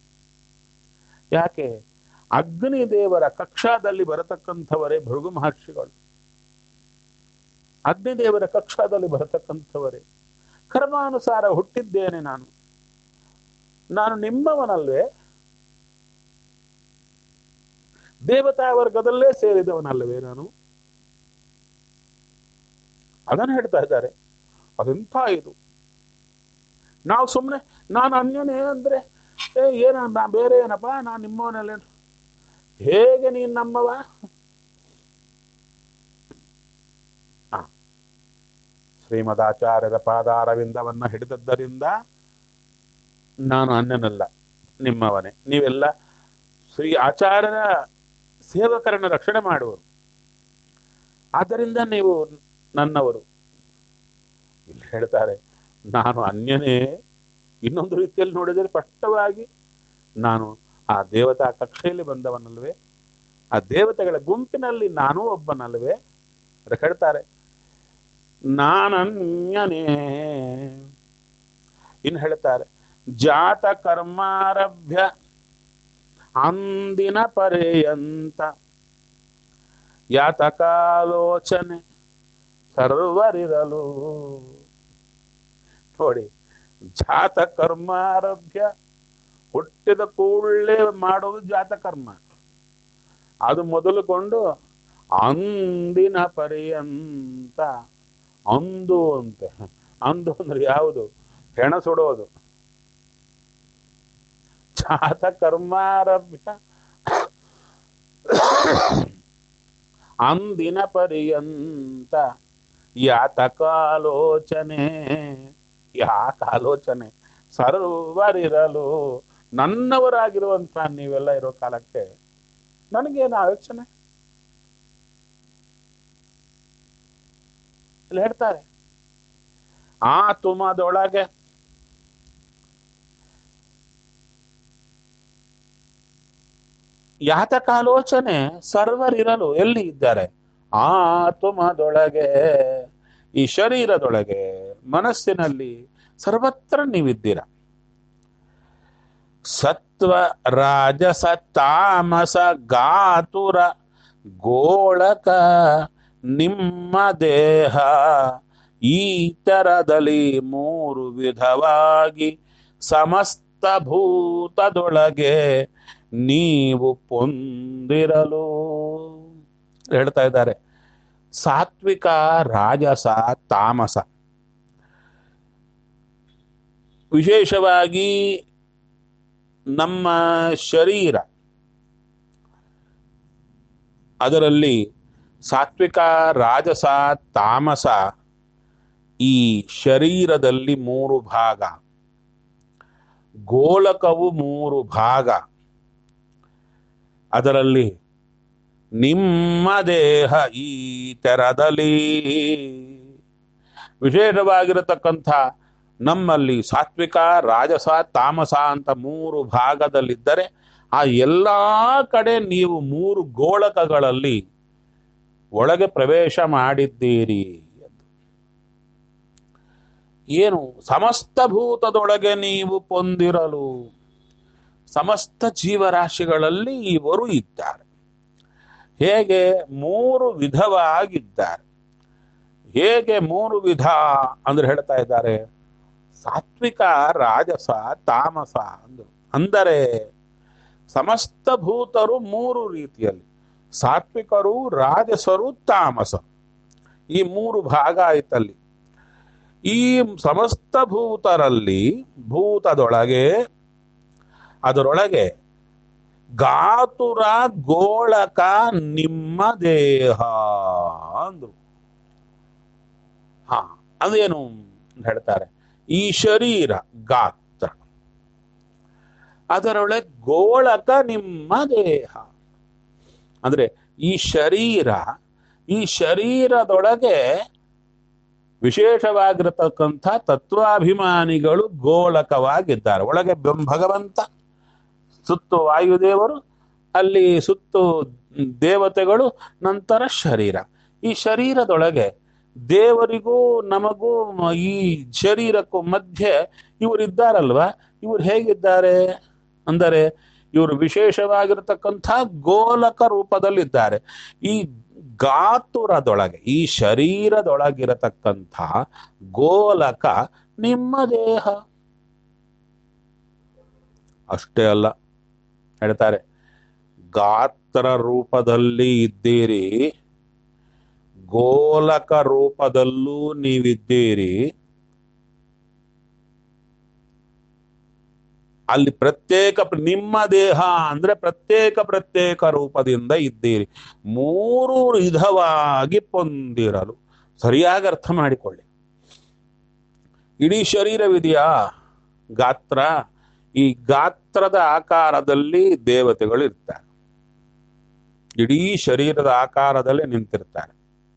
ಯಾಕೆ ಅಗ್ನಿ ದೇವರ ಕಕ್ಷಾದಲ್ಲಿ ಬರತಕ್ಕಂಥವರೇ ಭೃಗು ಮಹರ್ಷಿಗಳು ಅಗ್ನಿದೇವರ ಕಕ್ಷಾದಲ್ಲಿ ಬರತಕ್ಕಂಥವರೇ ಕರ್ಮಾನುಸಾರ ಹುಟ್ಟಿದ್ದೇನೆ ನಾನು ನಾನು ನಿಮ್ಮವನಲ್ವೇ ದೇವತಾ ವರ್ಗದಲ್ಲೇ ಸೇರಿದವನಲ್ಲವೇ ನಾನು ಅದನ್ನು ಹೇಳ್ತಾ ಇದ್ದಾರೆ ಅದೆಂಥ ಇದು ನಾವು ಸುಮ್ಮನೆ ನಾನು ಅನ್ಯನೇ ಅಂದ್ರೆ ಏ ಏನ ನಾ ಬೇರೆ ಏನಪ್ಪ ನಾನು ನಿಮ್ಮವನಲ್ಲ ಹೇಗೆ ನೀನ್ ನಮ್ಮವ ಆ, ಶ್ರೀಮದಾಚಾರ್ಯರ ಪಾದಾರವಿಂದವನ್ನ ಹಿಡಿದದ್ದರಿಂದ ನಾನು ಅನ್ಯನಲ್ಲ ನಿಮ್ಮವನೇ ನೀವೆಲ್ಲ ಶ್ರೀ ಆಚಾರ್ಯರ ಸೇವಕರನ್ನ ರಕ್ಷಣೆ ಮಾಡುವರು ಆದ್ದರಿಂದ ನೀವು ನನ್ನವರು ಇಲ್ಲಿ ಹೇಳ್ತಾರೆ ನಾನು ಅನ್ಯನೇ ಇನ್ನೊಂದು ರೀತಿಯಲ್ಲಿ ನೋಡಿದರೆ ಸ್ಪಷ್ಟವಾಗಿ ನಾನು ಆ ದೇವತಾ ಕಕ್ಷೆಯಲ್ಲಿ ಬಂದವನಲ್ವೇ ಆ ದೇವತೆಗಳ ಗುಂಪಿನಲ್ಲಿ ನಾನೂ ಒಬ್ಬನಲ್ವೇ ಅದಕ್ಕೆ ಹೇಳ್ತಾರೆ ನಾನನ್ಯನೇ ಇನ್ನು ಹೇಳ್ತಾರೆ ಜಾತ ಕರ್ಮಾರಭ್ಯ ಅಂದಿನ ಪರ್ಯಂತ ಯಾತಕಾಲೋಚನೆ ಸರ್ವರಿರಲು ನೋಡಿ ಜಾತ ಕರ್ಮಾರಭ್ಯ ಹುಟ್ಟಿದ ಕೂಡಲೇ ಮಾಡೋದು ಜಾತ ಕರ್ಮ ಅದು ಮೊದಲುಕೊಂಡು ಅಂದಿನ ಪರ್ಯಂತ ಅಂದು ಅಂತೆ ಅಂದು ಅಂದ್ರೆ ಯಾವುದು ಹೆಣ ಸುಡೋದು ಜಾತ ಕರ್ಮಾರಭ್ಯ ಅಂದಿನ ಪರ್ಯಂತ ಯಾತಕಾಲೋಚನೆ ಯಾಕ ಆಲೋಚನೆ ಸರ್ವರಿರಲು ನನ್ನವರಾಗಿರುವಂತ ನೀವೆಲ್ಲ ಇರೋ ಕಾಲಕ್ಕೆ ನನಗೇನು ಆಲೋಚನೆ ಇಲ್ಲಿ ಹೇಳ್ತಾರೆ ಆ ತುಮದೊಳಗೆ ಯಾತಕಾಲೋಚನೆ ಸರ್ವರಿರಲು ಎಲ್ಲಿ ಇದ್ದಾರೆ ಆ ತುಮದೊಳಗೆ ಈ ಶರೀರದೊಳಗೆ ಮನಸ್ಸಿನಲ್ಲಿ ಸರ್ವತ್ರ ನೀವಿದ್ದೀರ ಸತ್ವ ರಾಜಸ ತಾಮಸ ಗಾತುರ ಗೋಳಕ ನಿಮ್ಮ ದೇಹ ಈ ತರದಲ್ಲಿ ಮೂರು ವಿಧವಾಗಿ ಸಮಸ್ತ ಭೂತದೊಳಗೆ ನೀವು ಪೊಂದಿರಲು ಹೇಳ್ತಾ ಇದ್ದಾರೆ ಸಾತ್ವಿಕ ರಾಜಸ ತಾಮಸ ವಿಶೇಷವಾಗಿ ನಮ್ಮ ಶರೀರ ಅದರಲ್ಲಿ ಸಾತ್ವಿಕ ರಾಜಸ ತಾಮಸ ಈ ಶರೀರದಲ್ಲಿ ಮೂರು ಭಾಗ ಗೋಲಕವು ಮೂರು ಭಾಗ ಅದರಲ್ಲಿ ನಿಮ್ಮ ದೇಹ ಈ ತೆರದಲ್ಲಿ ವಿಶೇಷವಾಗಿರತಕ್ಕಂಥ ನಮ್ಮಲ್ಲಿ ಸಾತ್ವಿಕ ರಾಜಸ ತಾಮಸ ಅಂತ ಮೂರು ಭಾಗದಲ್ಲಿದ್ದರೆ ಆ ಎಲ್ಲ ಕಡೆ ನೀವು ಮೂರು ಗೋಳಕಗಳಲ್ಲಿ ಒಳಗೆ ಪ್ರವೇಶ ಮಾಡಿದ್ದೀರಿ ಏನು ಸಮಸ್ತ ಭೂತದೊಳಗೆ ನೀವು ಪೊಂದಿರಲು ಸಮಸ್ತ ಜೀವರಾಶಿಗಳಲ್ಲಿ ಇವರು ಇದ್ದಾರೆ ಹೇಗೆ ಮೂರು ವಿಧವಾಗಿದ್ದಾರೆ ಹೇಗೆ ಮೂರು ವಿಧ ಅಂದ್ರೆ ಹೇಳ್ತಾ ಇದ್ದಾರೆ ಸಾತ್ವಿಕ ರಾಜಸ ತಾಮಸ ಅಂದ್ರು ಅಂದರೆ ಸಮಸ್ತ ಭೂತರು ಮೂರು ರೀತಿಯಲ್ಲಿ ಸಾತ್ವಿಕರು ರಾಜಸರು ತಾಮಸ ಈ ಮೂರು ಭಾಗ ಆಯ್ತಲ್ಲಿ ಈ ಸಮಸ್ತ ಭೂತರಲ್ಲಿ ಭೂತದೊಳಗೆ ಅದರೊಳಗೆ ಗಾತುರ ಗೋಳಕ ನಿಮ್ಮ ದೇಹ ಅಂದ್ರು ಹಾ ಅದೇನು ಅಂತ ಹೇಳ್ತಾರೆ ಈ ಶರೀರ ಗಾತ್ರ ಅದರೊಳಗೆ ಗೋಳಕ ನಿಮ್ಮ ದೇಹ ಅಂದ್ರೆ ಈ ಶರೀರ ಈ ಶರೀರದೊಳಗೆ ವಿಶೇಷವಾಗಿರತಕ್ಕಂಥ ತತ್ವಾಭಿಮಾನಿಗಳು ಗೋಳಕವಾಗಿದ್ದಾರೆ ಒಳಗೆ ಬ್ರಹ್ಮ- ಭಗವಂತ ಸುತ್ತು ವಾಯುದೇವರು ಅಲ್ಲಿ ಸುತ್ತು ದೇವತೆಗಳು ನಂತರ ಶರೀರ ಈ ಶರೀರದೊಳಗೆ ದೇವರಿಗೂ ನಮಗೂ ಮ- ಈ ಶರೀರಕ್ಕೂ ಮಧ್ಯೆ ಇವರು ಇದ್ದಾರಲ್ವಾ ಇವರು ಹೇಗಿದ್ದಾರೆ ಅಂದರೆ ಇವರು ವಿಶೇಷವಾಗಿರತಕ್ಕಂಥ ಗೋಲಕ ರೂಪದಲ್ಲಿದ್ದಾರೆ ಈ ಗಾತುರದೊಳಗೆ ಈ ಶರೀರದೊಳಗಿರತಕ್ಕಂಥ ಗೋಲಕ ನಿಮ್ಮ ದೇಹ ಅಷ್ಟೇ ಅಲ್ಲ ಹೇಳ್ತಾರೆ ಗಾತ್ರ ರೂಪದಲ್ಲಿ ಇದ್ದೀರಿ ಗೋಲಕ ರೂಪದಲ್ಲೂ ನೀವಿದ್ದೀರಿ ಅಲ್ಲಿ ಪ್ರತ್ಯೇಕ ನಿಮ್ಮ ದೇಹ ಅಂದ್ರೆ ಪ್ರತ್ಯೇಕ ಪ್ರತ್ಯೇಕ ರೂಪದಿಂದ ಇದ್ದೀರಿ ಮೂರು ವಿಧವಾಗಿ ಪೊಂದಿರಲು ಸರಿಯಾಗಿ ಅರ್ಥ ಮಾಡಿಕೊಳ್ಳಿ ಇಡೀ ಶರೀರವಿದೆಯಾ ಗಾತ್ರ ಈ ಗಾತ್ರದ ಆಕಾರದಲ್ಲಿ ದೇವತೆಗಳು ಇರ್ತಾರೆ ಇಡೀ ಶರೀರದ ಆಕಾರದಲ್ಲಿ ನಿಂತಿರ್ತಾರೆ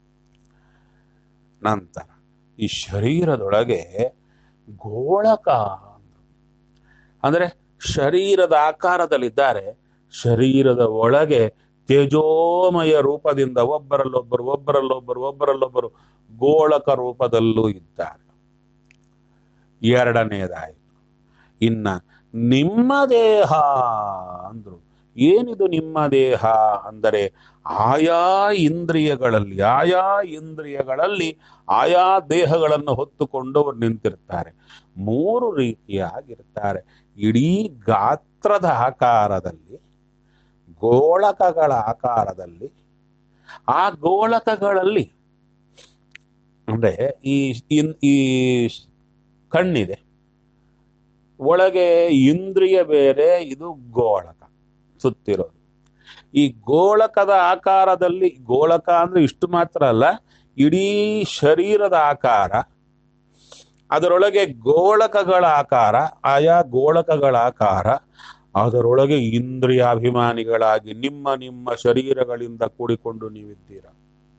ನಂತರ ಈ ಶರೀರದೊಳಗೆ ಗೋಳಕ ಅಂದ್ರೆ ಶರೀರದ ಆಕಾರದಲ್ಲಿದ್ದಾರೆ ಶರೀರದ ಒಳಗೆ ತೇಜೋಮಯ ರೂಪದಿಂದ ಒಬ್ಬರಲ್ಲೊಬ್ಬರು ಒಬ್ಬರಲ್ಲೊಬ್ಬರು ಒಬ್ಬರಲ್ಲೊಬ್ಬರು ಗೋಳಕ ರೂಪದಲ್ಲೂ ಇದ್ದಾರೆ ಎರಡನೆಯದಾಯಿತು ಇನ್ನ ನಿಮ್ಮ ದೇಹ ಅಂದ್ರು ಏನಿದು ನಿಮ್ಮ ದೇಹ ಅಂದರೆ ಆಯಾ ಇಂದ್ರಿಯಗಳಲ್ಲಿ ಆಯಾ ಇಂದ್ರಿಯಗಳಲ್ಲಿ ಆಯಾ ದೇಹಗಳನ್ನು ಹೊತ್ತುಕೊಂಡು ಅವರು ನಿಂತಿರ್ತಾರೆ ಮೂರು ರೀತಿಯಾಗಿರ್ತಾರೆ ಇಡೀ ಗಾತ್ರದ ಆಕಾರದಲ್ಲಿ ಗೋಳಕಗಳ ಆಕಾರದಲ್ಲಿ ಆ ಗೋಳಕಗಳಲ್ಲಿ ಅಂದ್ರೆ ಈ ಇನ್- ಈ ಕಣ್ಣಿದೆ ಒಳಗೆ ಇಂದ್ರಿಯ ಬೇರೆ ಇದು ಗೋಳಕ ಸುತ್ತಿರೋದು ಈ ಗೋಳಕದ ಆಕಾರದಲ್ಲಿ ಗೋಳಕ ಅಂದ್ರೆ ಇಷ್ಟು ಮಾತ್ರ ಅಲ್ಲ ಇಡೀ ಶರೀರದ ಆಕಾರ ಅದರೊಳಗೆ ಗೋಳಕಗಳ ಆಕಾರ ಆಯಾ ಗೋಳಕಗಳ ಆಕಾರ ಅದರೊಳಗೆ ಇಂದ್ರಿಯಾಭಿಮಾನಿಗಳಾಗಿ ನಿಮ್ಮ ನಿಮ್ಮ ಶರೀರಗಳಿಂದ ಕೂಡಿಕೊಂಡು ನೀವಿದ್ದೀರ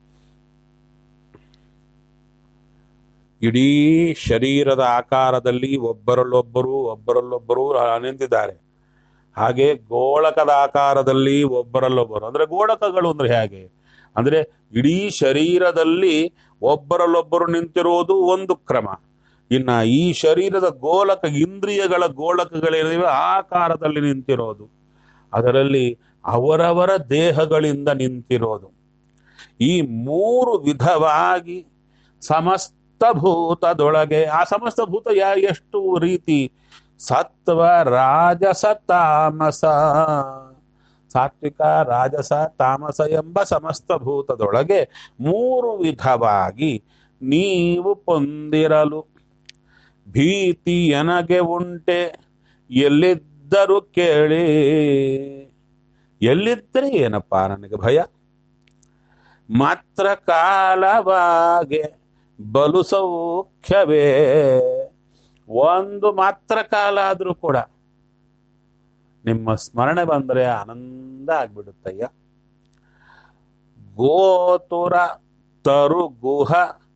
ಇಡೀ ಶರೀರದ ಆಕಾರದಲ್ಲಿ ಒಬ್ಬರಲ್ಲೊಬ್ಬರು ಒಬ್ಬರಲ್ಲೊಬ್ಬರು ನಿಂತಿದ್ದಾರೆ ಹಾಗೆ ಗೋಳಕದ ಆಕಾರದಲ್ಲಿ ಒಬ್ಬರಲ್ಲೊಬ್ಬರು ಅಂದ್ರೆ ಗೋಳಕಗಳು ಅಂದ್ರೆ ಹೇಗೆ ಅಂದ್ರೆ ಇಡೀ ಶರೀರದಲ್ಲಿ ಒಬ್ಬರಲ್ಲೊಬ್ಬರು ನಿಂತಿರೋದು ಒಂದು ಕ್ರಮ ಇನ್ನ ಈ ಶರೀರದ ಗೋಲಕ ಇಂದ್ರಿಯಗಳ ಗೋಳಕಗಳೇನಿವೆ ಆ ಆಕಾರದಲ್ಲಿ ನಿಂತಿರೋದು ಅದರಲ್ಲಿ ಅವರವರ ದೇಹಗಳಿಂದ ನಿಂತಿರೋದು ಈ ಮೂರು ವಿಧವಾಗಿ ಸಮಸ್ತ ಭೂತದೊಳಗೆ ಆ ಸಮಸ್ತ ಭೂತ ಯಾ ಎಷ್ಟು ರೀತಿ ಸತ್ವ ರಾಜಸ ತಾಮಸ ಸಾತ್ವಿಕ ರಾಜಸ ತಾಮಸ ಎಂಬ ಸಮಸ್ತ ಭೂತದೊಳಗೆ ಮೂರು ವಿಧವಾಗಿ ನೀವು ಪೊಂದಿರಲು ಭೀತಿ ಎನಗೆ ಉಂಟೆ ಎಲ್ಲಿದ್ದರೂ ಕೇಳಿ ಎಲ್ಲಿದ್ದರೆ ಏನಪ್ಪಾ ನನಗೆ ಭಯ ಮಾತ್ರ ಕಾಲವಾಗೆ ಬಲು ಸೌಖ್ಯವೇ ಒಂದು ಮಾತ್ರ ಕಾಲ ಆದ್ರೂ ಕೂಡ ನಿಮ್ಮ ಸ್ಮರಣೆ ಬಂದ್ರೆ ಆನಂದ ಆಗ್ಬಿಡುತ್ತಯ್ಯ ಗೋತುರ ತರು ಗುಹ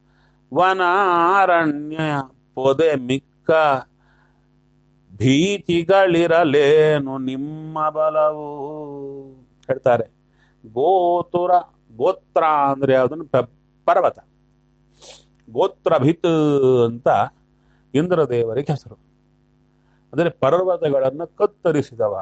ವನಾರಣ್ಯ ಪೊದೆ ಮಿಕ್ಕ ಭೀತಿಗಳಿರಲೇನು ನಿಮ್ಮ ಬಲವು ಹೇಳ್ತಾರೆ ಗೋತುರ ಗೋತ್ರ ಅಂದ್ರೆ ಅದನ್ನು ಪರ್ವತ ಗೋತ್ರಭಿತ್ ಅಂತ ಇಂದ್ರದೇವರಿಗೆ ಹೆಸರು ಅಂದರೆ ಪರ್ವತಗಳನ್ನು ಕತ್ತರಿಸಿದವ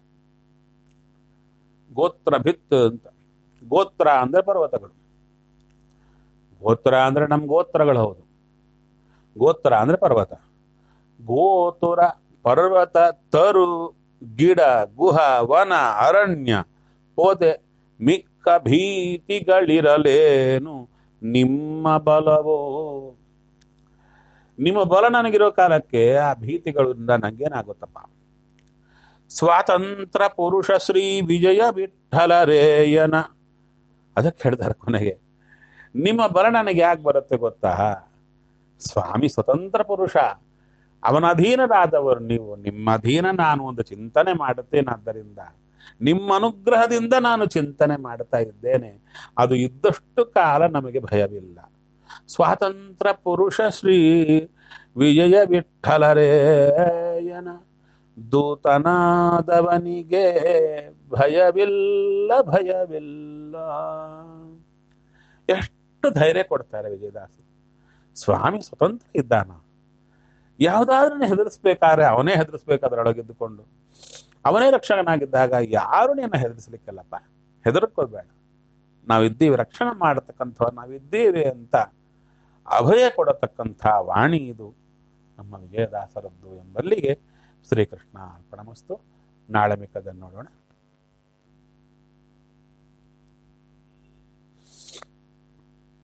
ಗೋತ್ರಭಿತ್ ಅಂತ ಗೋತ್ರ ಅಂದ್ರೆ ಪರ್ವತಗಳು ಗೋತ್ರ ಅಂದ್ರೆ ನಮ್ಮ ಗೋತ್ರಗಳು ಹೌದು ಗೋತ್ರ ಅಂದ್ರೆ ಪರ್ವತ ಗೋತುರ ಪರ್ವತ ತರು ಗಿಡ ಗುಹ ವನ ಅರಣ್ಯ ಪೋದೆ ಮಿಕ್ಕ ಭೀತಿಗಳಿರಲೇನು ನಿಮ್ಮ ಬಲವೋ ನಿಮ್ಮ ಬಲ ನನಗಿರೋ ಕಾಲಕ್ಕೆ ಆ ಭೀತಿಗಳಿಂದ ನಂಗೇನಾಗುತ್ತಪ್ಪ ಸ್ವಾತಂತ್ರ್ಯ ಪುರುಷ ಶ್ರೀ ವಿಜಯ ವಿಠಲರೇಯನ ಅದಕ್ಕೆ ಹೇಳ್ತಾರೆ ಕೊನೆಗೆ ನಿಮ್ಮ ಬಲ ನನಗೆ ಯಾಕೆ ಬರುತ್ತೆ ಗೊತ್ತಾ ಸ್ವಾಮಿ ಸ್ವತಂತ್ರ ಪುರುಷ ಅವನ ಅಧೀನರಾದವರು ನೀವು ನಿಮ್ಮ ಅಧೀನ ನಾನು ಒಂದು ಚಿಂತನೆ ಮಾಡುತ್ತೇನಾದ್ದರಿಂದ ನಿಮ್ಮ ಅನುಗ್ರಹದಿಂದ ನಾನು ಚಿಂತನೆ ಮಾಡ್ತಾ ಇದ್ದೇನೆ ಅದು ಇದ್ದಷ್ಟು ಕಾಲ ನಮಗೆ ಭಯವಿಲ್ಲ ಸ್ವಾತಂತ್ರ್ಯ ಪುರುಷ ಶ್ರೀ ವಿಜಯ ವಿಠಲರೇಯನ ದೂತನಾದವನಿಗೆ ಭಯವಿಲ್ಲ ಭಯವಿಲ್ಲ ಎಷ್ಟು ಧೈರ್ಯ ಕೊಡ್ತಾರೆ ವಿಜಯದಾಸರು ಸ್ವಾಮಿ ಸ್ವತಂತ್ರ ಇದ್ದಾನ ಯಾವುದಾದ್ರೂ ಹೆದರಿಸ್ಬೇಕಾದ್ರೆ ಅವನೇ ಹೆದರಿಸ್ಬೇಕು ಅದರೊಳಗಿದ್ದುಕೊಂಡು ಅವನೇ ರಕ್ಷಕನಾಗಿದ್ದಾಗ ಯಾರು ನಿನ್ನ ಹೆದರಿಸ್ಲಿಕ್ಕಲ್ಲಪ್ಪ ಹೆದರ್ಕೋಬೇಡ ನಾವಿದ್ದೀವಿ ರಕ್ಷಣೆ ಮಾಡತಕ್ಕಂಥ ನಾವಿದ್ದೀವಿ ಅಂತ ಅಭಯ ಕೊಡತಕ್ಕಂಥ ವಾಣಿ ಇದು ನಮ್ಮ ವಿಜಯದಾಸರದ್ದು ಎಂಬಲ್ಲಿಗೆ ಶ್ರೀಕೃಷ್ಣ ಅರ್ಪಣಮಸ್ತು ನಾಳೆ ಮಿಕ್ಕದನ್ನು ನೋಡೋಣ